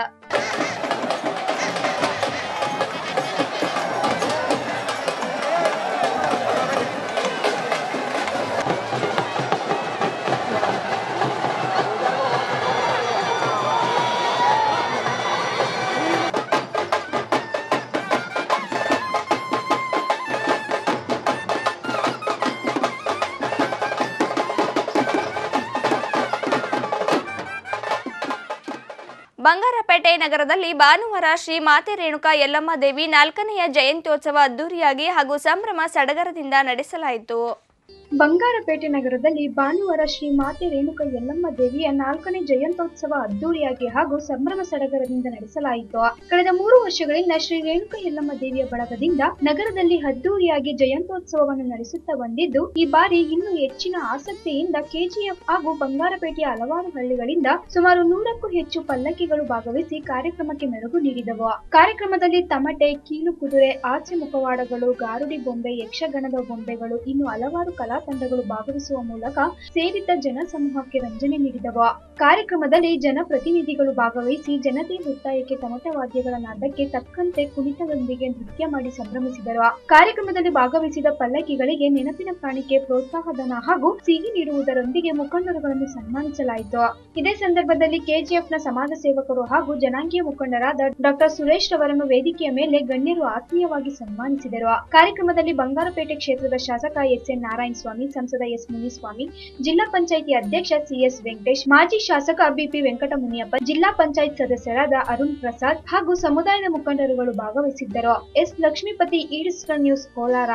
ಬಂಗಾರಪೇಟೆ ನಗರದಲ್ಲಿ ಭಾನುವಾರ ಶ್ರೀ ಮಾತೆ ರೇಣುಕಾ ಯಲ್ಲಮ್ಮ ದೇವಿ ನಾಲ್ಕನೆಯ ಜಯಂತ್ಯೋತ್ಸವ ಅದ್ದೂರಿಯಾಗಿ ಹಾಗೂ ಸಂಭ್ರಮ ಸಡಗರದಿಂದ ನಡೆಸಲಾಯಿತು ಬಂಗಾರಪೇಟೆ ನಗರದಲ್ಲಿ ಭಾನುವಾರ ಶ್ರೀ ಮಾತೆ ರೇಣುಕ ಯಲ್ಲಮ್ಮ ದೇವಿಯ ನಾಲ್ಕನೇ ಜಯಂತ್ಯೋತ್ಸವ ಅದ್ದೂರಿಯಾಗಿ ಹಾಗೂ ಸಂಭ್ರಮ ಸಡಗರದಿಂದ ನಡೆಸಲಾಯಿತು ಕಳೆದ ಮೂರು ವರ್ಷಗಳಿಂದ ಶ್ರೀ ರೇಣುಕ ಯಲ್ಲಮ್ಮ ದೇವಿಯ ಬಳಗದಿಂದ ನಗರದಲ್ಲಿ ಅದ್ದೂರಿಯಾಗಿ ಜಯಂತ್ಯೋತ್ಸವವನ್ನು ನಡೆಸುತ್ತಾ ಬಂದಿದ್ದು ಈ ಬಾರಿ ಇನ್ನೂ ಹೆಚ್ಚಿನ ಆಸಕ್ತಿಯಿಂದ ಕೆಜಿಎಫ್ ಹಾಗೂ ಬಂಗಾರಪೇಟೆಯ ಹಲವಾರು ಹಳ್ಳಿಗಳಿಂದ ಸುಮಾರು ನೂರಕ್ಕೂ ಹೆಚ್ಚು ಪಲ್ಲಕ್ಕಿಗಳು ಭಾಗವಹಿಸಿ ಕಾರ್ಯಕ್ರಮಕ್ಕೆ ಮೆರುಗು ನೀಡಿದವು ಕಾರ್ಯಕ್ರಮದಲ್ಲಿ ತಮಟೆ ಕೀಲು ಕುದುರೆ ಆಚೆ ಮುಖವಾಡಗಳು ಗಾರುಡಿ ಬೊಂಬೆ ಯಕ್ಷಗಣದ ಬೊಂಬೆಗಳು ಇನ್ನು ಹಲವಾರು ಕಲಾ ತಂಡಗಳು ಭಾಗವಹಿಸುವ ಮೂಲಕ ಸೇರಿದ್ದ ಜನ ಸಮೂಹಕ್ಕೆ ರಂಜನೆ ನೀಡಿದವು ಕಾರ್ಯಕ್ರಮದಲ್ಲಿ ಜನಪ್ರತಿನಿಧಿಗಳು ಭಾಗವಹಿಸಿ ಜನತೆಯ ಒತ್ತಾಯಕ್ಕೆ ತಮಟ ವಾದ್ಯಗಳ ನಾದಕ್ಕೆ ತಕ್ಕಂತೆ ಕುಣಿತದೊಂದಿಗೆ ನೃತ್ಯ ಮಾಡಿ ಸಂಭ್ರಮಿಸಿದರು ಕಾರ್ಯಕ್ರಮದಲ್ಲಿ ಭಾಗವಹಿಸಿದ ಪಲ್ಲಕ್ಕಿಗಳಿಗೆ ನೆನಪಿನ ಕಾಣಿಕೆ ಪ್ರೋತ್ಸಾಹಧನ ಹಾಗೂ ಸಿಹಿ ನೀಡುವುದರೊಂದಿಗೆ ಮುಖಂಡರುಗಳನ್ನು ಸನ್ಮಾನಿಸಲಾಯಿತು ಇದೇ ಸಂದರ್ಭದಲ್ಲಿ ಕೆಜಿಎಫ್ನ ಸಮಾಜ ಸೇವಕರು ಹಾಗೂ ಜನಾಂಗೀಯ ಮುಖಂಡರಾದ ಡಾಕ್ಟರ್ ಸುರೇಶ್ ರವರನ್ನು ವೇದಿಕೆಯ ಮೇಲೆ ಗಣ್ಯರು ಆತ್ಮೀಯವಾಗಿ ಸನ್ಮಾನಿಸಿದರು ಕಾರ್ಯಕ್ರಮದಲ್ಲಿ ಬಂಗಾರಪೇಟೆ ಕ್ಷೇತ್ರದ ಶಾಸಕ ಎಸ್ ಎನ್ ನಾರಾಯಣ ಸ್ವಾಮಿ ಸಂಸದ ಎಸ್ ಮುನಿಸ್ವಾಮಿ ಜಿಲ್ಲಾ ಪಂಚಾಯಿತಿ ಅಧ್ಯಕ್ಷ ಸಿಎಸ್ ವೆಂಕಟೇಶ್ ಮಾಜಿ ಶಾಸಕ ಬಿಪಿ ವೆಂಕಟಮುನಿಯಪ್ಪ ಜಿಲ್ಲಾ ಪಂಚಾಯತ್ ಸದಸ್ಯರಾದ ಅರುಣ್ ಪ್ರಸಾದ್ ಹಾಗೂ ಸಮುದಾಯದ ಮುಖಂಡರುಗಳು ಭಾಗವಹಿಸಿದ್ದರು ಎಸ್ ಲಕ್ಷ್ಮೀಪತಿ ಈಡಿಸ್ಟರ್ ನ್ಯೂಸ್ ಕೋಲಾರ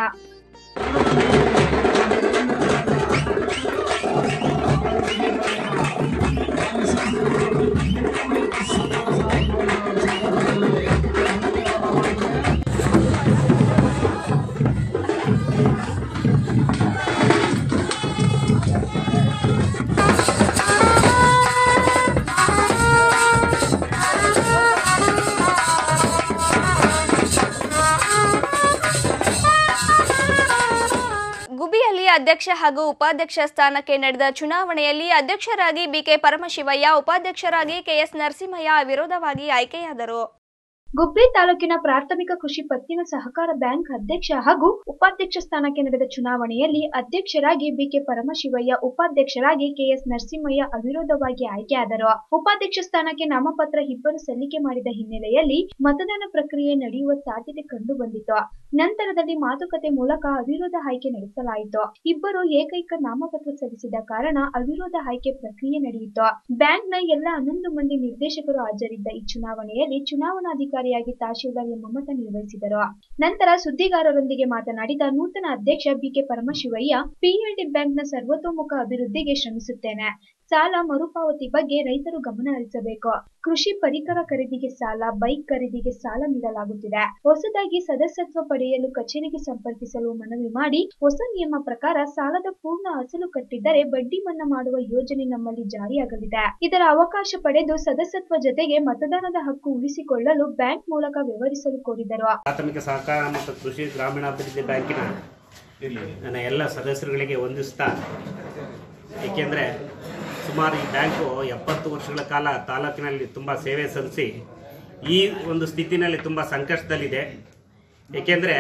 ಅಧ್ಯಕ್ಷ ಹಾಗೂ ಉಪಾಧ್ಯಕ್ಷ ಸ್ಥಾನಕ್ಕೆ ನಡೆದ ಚುನಾವಣೆಯಲ್ಲಿ ಅಧ್ಯಕ್ಷರಾಗಿ ಬಿಕೆ ಪರಮಶಿವಯ್ಯ ಉಪಾಧ್ಯಕ್ಷರಾಗಿ ಕೆಎಸ್ ನರಸಿಂಹಯ್ಯ ಅವಿರೋಧವಾಗಿ ಆಯ್ಕೆಯಾದರು ಗುಬ್ಬಿ ತಾಲೂಕಿನ ಪ್ರಾಥಮಿಕ ಕೃಷಿ ಪತ್ತಿನ ಸಹಕಾರ ಬ್ಯಾಂಕ್ ಅಧ್ಯಕ್ಷ ಹಾಗೂ ಉಪಾಧ್ಯಕ್ಷ ಸ್ಥಾನಕ್ಕೆ ನಡೆದ ಚುನಾವಣೆಯಲ್ಲಿ ಅಧ್ಯಕ್ಷರಾಗಿ ಬಿಕೆ ಪರಮಶಿವಯ್ಯ ಉಪಾಧ್ಯಕ್ಷರಾಗಿ ಕೆಎಸ್ ನರಸಿಂಹಯ್ಯ ಅವಿರೋಧವಾಗಿ ಆಯ್ಕೆಯಾದರು ಉಪಾಧ್ಯಕ್ಷ ಸ್ಥಾನಕ್ಕೆ ನಾಮಪತ್ರ ಇಬ್ಬರು ಸಲ್ಲಿಕೆ ಮಾಡಿದ ಹಿನ್ನೆಲೆಯಲ್ಲಿ ಮತದಾನ ಪ್ರಕ್ರಿಯೆ ನಡೆಯುವ ಸಾಧ್ಯತೆ ಕಂಡು ಬಂದಿತು ನಂತರದಲ್ಲಿ ಮಾತುಕತೆ ಮೂಲಕ ಅವಿರೋಧ ಆಯ್ಕೆ ನಡೆಸಲಾಯಿತು ಇಬ್ಬರು ಏಕೈಕ ನಾಮಪತ್ರ ಸಲ್ಲಿಸಿದ ಕಾರಣ ಅವಿರೋಧ ಆಯ್ಕೆ ಪ್ರಕ್ರಿಯೆ ನಡೆಯಿತು ಬ್ಯಾಂಕ್ನ ಎಲ್ಲ ಹನ್ನೊಂದು ಮಂದಿ ನಿರ್ದೇಶಕರು ಹಾಜರಿದ್ದ ಈ ಚುನಾವಣೆಯಲ್ಲಿ ಚುನಾವಣಾಧಿಕಾರಿಯಾಗಿ ತಹಶೀಲ್ದಾರ್ ಎಂ ಮಮತಾ ನಿರ್ವಹಿಸಿದರು ನಂತರ ಸುದ್ದಿಗಾರರೊಂದಿಗೆ ಮಾತನಾಡಿದ ನೂತನ ಅಧ್ಯಕ್ಷ ಬಿಕೆ ಪರಮಶಿವಯ್ಯ ಪಿಎಲ್ಡಿ ಬ್ಯಾಂಕ್ನ ಸರ್ವತೋಮುಖ ಅಭಿವೃದ್ಧಿಗೆ ಶ್ರಮಿಸುತ್ತೇನೆ ಸಾಲ ಮರುಪಾವತಿ ಬಗ್ಗೆ ರೈತರು ಗಮನ ಹರಿಸಬೇಕು ಕೃಷಿ ಪರಿಕರ ಖರೀದಿಗೆ ಸಾಲ ಬೈಕ್ ಖರೀದಿಗೆ ಸಾಲ ನೀಡಲಾಗುತ್ತಿದೆ ಹೊಸದಾಗಿ ಸದಸ್ಯತ್ವ ಪಡೆಯಲು ಕಚೇರಿಗೆ ಸಂಪರ್ಕಿಸಲು ಮನವಿ ಮಾಡಿ ಹೊಸ ನಿಯಮ ಪ್ರಕಾರ ಸಾಲದ ಪೂರ್ಣ ಅಸಲು ಕಟ್ಟಿದ್ದರೆ ಬಡ್ಡಿ ಮನ್ನಾ ಮಾಡುವ ಯೋಜನೆ ನಮ್ಮಲ್ಲಿ ಜಾರಿಯಾಗಲಿದೆ ಇದರ ಅವಕಾಶ ಪಡೆದು ಸದಸ್ಯತ್ವ ಜೊತೆಗೆ ಮತದಾನದ ಹಕ್ಕು ಉಳಿಸಿಕೊಳ್ಳಲು ಬ್ಯಾಂಕ್ ಮೂಲಕ ವ್ಯವಹರಿಸಲು ಕೋರಿದರು ಪ್ರಾಥಮಿಕ ಸಹಕಾರ ಮತ್ತು ಕೃಷಿ ಗ್ರಾಮೀಣಾಭಿವೃದ್ಧಿ ಬ್ಯಾಂಕಿನ ನನ್ನ ಎಲ್ಲ ಸದಸ್ಯರುಗಳಿಗೆ ವಂದಿಸ್ತಾ ಏಕೆಂದರೆ ಸುಮಾರು ಈ ಬ್ಯಾಂಕು ಎಪ್ಪತ್ತು ವರ್ಷಗಳ ಕಾಲ ತಾಲೂಕಿನಲ್ಲಿ ತುಂಬ ಸೇವೆ ಸಲ್ಲಿಸಿ ಈ ಒಂದು ಸ್ಥಿತಿನಲ್ಲಿ ತುಂಬ ಸಂಕಷ್ಟದಲ್ಲಿದೆ ಏಕೆಂದರೆ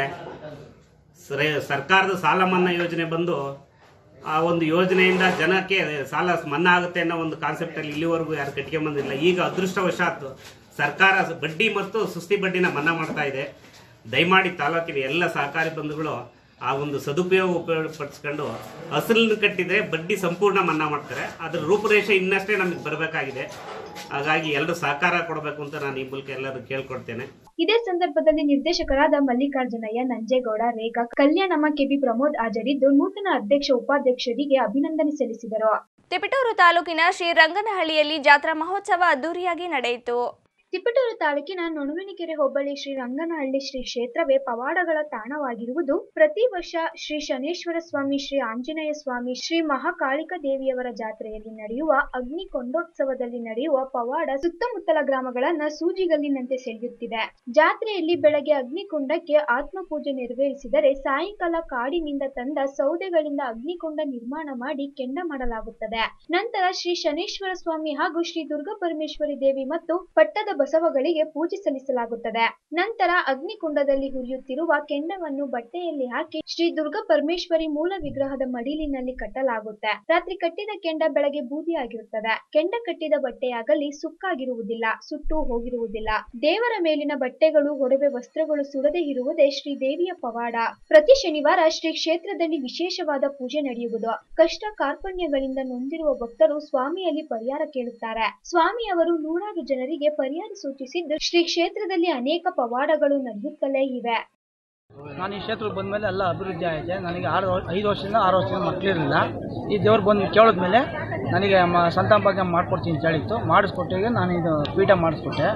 ಸರ್ಕಾರದ ಸಾಲ ಮನ್ನಾ ಯೋಜನೆ ಬಂದು ಆ ಒಂದು ಯೋಜನೆಯಿಂದ ಜನಕ್ಕೆ ಸಾಲ ಮನ್ನಾ ಆಗುತ್ತೆ ಅನ್ನೋ ಒಂದು ಕಾನ್ಸೆಪ್ಟಲ್ಲಿ ಇಲ್ಲಿವರೆಗೂ ಯಾರು ಕಟ್ಕೊಂಬಂದಿಲ್ಲ ಈಗ ಅದೃಷ್ಟವಶಾತ್ ಸರ್ಕಾರ ಬಡ್ಡಿ ಮತ್ತು ಸುಸ್ತಿ ಬಡ್ಡಿನ ಮನ್ನಾ ಮಾಡ್ತಾ ಇದೆ ದಯಮಾಡಿ ತಾಲೂಕಿನ ಎಲ್ಲ ಸಹಕಾರಿ ಬಂಧುಗಳು ಆ ಒಂದು ಸದುಪಯೋಗ ಉಪಯೋಗಪಡಿಸ್ಕೊಂಡು ಅಸಲನ್ನು ಕಟ್ಟಿದರೆ ಬಡ್ಡಿ ಸಂಪೂರ್ಣ ಮನ್ನಾ ಮಾಡ್ತಾರೆ ಅದರ ರೂಪರೇಷೆ ಇನ್ನಷ್ಟೇ ನಮಗೆ ಬರಬೇಕಾಗಿದೆ ಹಾಗಾಗಿ ಎಲ್ಲರೂ ಸಹಕಾರ ಕೊಡಬೇಕು ಅಂತ ನಾನು ಈ ಮೂಲಕ ಎಲ್ಲರೂ ಕೇಳ್ಕೊಡ್ತೇನೆ ಇದೇ ಸಂದರ್ಭದಲ್ಲಿ ನಿರ್ದೇಶಕರಾದ ಮಲ್ಲಿಕಾರ್ಜುನಯ್ಯ ನಂಜೇಗೌಡ ರೇಖಾ ಕಲ್ಯಾಣಮ್ಮ ಕೆಬಿ ಪ್ರಮೋದ್ ಹಾಜರಿದ್ದು ನೂತನ ಅಧ್ಯಕ್ಷ ಉಪಾಧ್ಯಕ್ಷರಿಗೆ ಅಭಿನಂದನೆ ಸಲ್ಲಿಸಿದರು ತಿಪಟೂರು ತಾಲೂಕಿನ ಶ್ರೀರಂಗನಹಳ್ಳಿಯಲ್ಲಿ ಜಾತ್ರಾ ಮಹೋತ್ಸವ ಅದ್ದೂರಿಯಾಗಿ ನಡೆಯಿತು ತಿಪಟೂರು ತಾಲೂಕಿನ ನೊಣವಿನಕೆರೆ ಹೋಬಳಿ ಶ್ರೀ ರಂಗನಹಳ್ಳಿ ಶ್ರೀ ಕ್ಷೇತ್ರವೇ ಪವಾಡಗಳ ತಾಣವಾಗಿರುವುದು ಪ್ರತಿ ವರ್ಷ ಶ್ರೀ ಶನೇಶ್ವರ ಸ್ವಾಮಿ ಶ್ರೀ ಆಂಜನೇಯ ಸ್ವಾಮಿ ಶ್ರೀ ಮಹಾಕಾಳಿಕಾ ದೇವಿಯವರ ಜಾತ್ರೆಯಲ್ಲಿ ನಡೆಯುವ ಅಗ್ನಿ ಕೊಂಡೋತ್ಸವದಲ್ಲಿ ನಡೆಯುವ ಪವಾಡ ಸುತ್ತಮುತ್ತಲ ಗ್ರಾಮಗಳನ್ನ ಸೂಜಿಗಲ್ಲಿನಂತೆ ಸೆಳೆಯುತ್ತಿದೆ ಜಾತ್ರೆಯಲ್ಲಿ ಬೆಳಗ್ಗೆ ಅಗ್ನಿಕುಂಡಕ್ಕೆ ಆತ್ಮ ಪೂಜೆ ನೆರವೇರಿಸಿದರೆ ಸಾಯಂಕಾಲ ಕಾಡಿನಿಂದ ತಂದ ಸೌದೆಗಳಿಂದ ಅಗ್ನಿಕುಂಡ ನಿರ್ಮಾಣ ಮಾಡಿ ಕೆಂಡ ಮಾಡಲಾಗುತ್ತದೆ ನಂತರ ಶ್ರೀ ಶನೇಶ್ವರ ಸ್ವಾಮಿ ಹಾಗೂ ಶ್ರೀ ದುರ್ಗಾ ಪರಮೇಶ್ವರಿ ದೇವಿ ಮತ್ತು ಪಟ್ಟದ ಬಸವಗಳಿಗೆ ಪೂಜೆ ಸಲ್ಲಿಸಲಾಗುತ್ತದೆ ನಂತರ ಅಗ್ನಿಕುಂಡದಲ್ಲಿ ಹುರಿಯುತ್ತಿರುವ ಕೆಂಡವನ್ನು ಬಟ್ಟೆಯಲ್ಲಿ ಹಾಕಿ ಶ್ರೀ ದುರ್ಗಾ ಪರಮೇಶ್ವರಿ ಮೂಲ ವಿಗ್ರಹದ ಮಡಿಲಿನಲ್ಲಿ ಕಟ್ಟಲಾಗುತ್ತೆ ರಾತ್ರಿ ಕಟ್ಟಿದ ಕೆಂಡ ಬೆಳಗ್ಗೆ ಬೂದಿಯಾಗಿರುತ್ತದೆ ಕೆಂಡ ಕಟ್ಟಿದ ಬಟ್ಟೆಯಾಗಲಿ ಸುಕ್ಕಾಗಿರುವುದಿಲ್ಲ ಸುಟ್ಟು ಹೋಗಿರುವುದಿಲ್ಲ ದೇವರ ಮೇಲಿನ ಬಟ್ಟೆಗಳು ಒಡವೆ ವಸ್ತ್ರಗಳು ಸುಡದೆ ಇರುವುದೇ ಶ್ರೀ ದೇವಿಯ ಪವಾಡ ಪ್ರತಿ ಶನಿವಾರ ಶ್ರೀ ಕ್ಷೇತ್ರದಲ್ಲಿ ವಿಶೇಷವಾದ ಪೂಜೆ ನಡೆಯುವುದು ಕಷ್ಟ ಕಾರ್ಪಣ್ಯಗಳಿಂದ ನೊಂದಿರುವ ಭಕ್ತರು ಸ್ವಾಮಿಯಲ್ಲಿ ಪರಿಹಾರ ಕೇಳುತ್ತಾರೆ ಸ್ವಾಮಿಯವರು ನೂರಾರು ಜನರಿಗೆ ಪರಿಹಾರ ಸೂಚಿಸಿದ್ದು ಶ್ರೀ ಕ್ಷೇತ್ರದಲ್ಲಿ ಅನೇಕ ಪವಾಡಗಳು ನಡೆಯುತ್ತಲೇ ಇವೆ ನಾನು ಈ ಕ್ಷೇತ್ರಕ್ಕೆ ಬಂದಮೇಲೆ ಎಲ್ಲ ಅಭಿವೃದ್ಧಿ ಆಗಿದೆ ನನಗೆ ಆರು ವರ್- ಐದು ವರ್ಷದಿಂದ ಆರು ವರ್ಷದಿಂದ ಮಕ್ಕಳಿರಲಿಲ್ಲ ಈ ದೇವ್ರು ಬಂದು ಕೇಳಿದ್ಮೇಲೆ ನನಗೆ ಮ ಸಂತಾನ ಭಾಗ್ಯ ಮಾಡಿಕೊಡ್ತೀನಿ ಅಂತ ಹೇಳಿತ್ತು ಮಾಡಿಸ್ಕೊಟ್ಟಿಗೆ ನಾನು ಇದು ಪೀಠ ಮಾಡಿಸ್ಕೊಟ್ಟೆ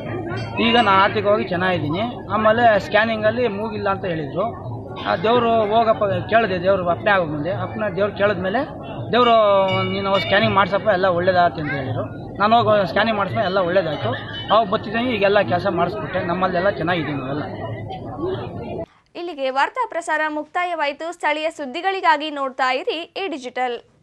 ಈಗ ನಾನು ಆರ್ಥಿಕವಾಗಿ ಚೆನ್ನಾಗಿದ್ದೀನಿ ಆಮೇಲೆ ಸ್ಕ್ಯಾನಿಂಗಲ್ಲಿ ಮೂಗಿಲ್ಲ ಅಂತ ಹೇಳಿದರು ಆ ದೇವರು ಹೋಗಪ್ಪ ಕೇಳಿದೆ ದೇವರು ಅಪ್ಪನೆ ಆಗೋ ಮುಂದೆ ಅಪ್ಪನ ದೇವ್ರು ಕೇಳಿದ್ಮೇಲೆ ದೇವರು ನೀನು ಸ್ಕ್ಯಾನಿಂಗ್ ಮಾಡ್ಸಪ್ಪ ಎಲ್ಲ ಒಳ್ಳೇದಾಗತ್ತೆ ಅಂತ ಹೇಳಿದರು ನಾನು ಹೋಗಿ ಸ್ಕ್ಯಾನಿಂಗ್ ಮಾಡಿಸ್ಮೇಲೆ ಎಲ್ಲ ಒಳ್ಳೇದಾಯಿತು ಅವಾಗ ಬರ್ತಿದ್ದೀನಿ ಈಗೆಲ್ಲ ಕೆಲಸ ಮಾಡಿಸ್ಕೊಟ್ಟೆ ನಮ್ಮಲ್ಲೆಲ್ಲ ಚೆನ್ನಾಗಿದ್ದೀನಿ ನಾವೆಲ್ಲ ಇಲ್ಲಿಗೆ ವಾರ್ತಾ ಪ್ರಸಾರ ಮುಕ್ತಾಯವಾಯಿತು ಸ್ಥಳೀಯ ಸುದ್ದಿಗಳಿಗಾಗಿ ನೋಡ್ತಾ ಇರಿ ಈ ಡಿಜಿಟಲ್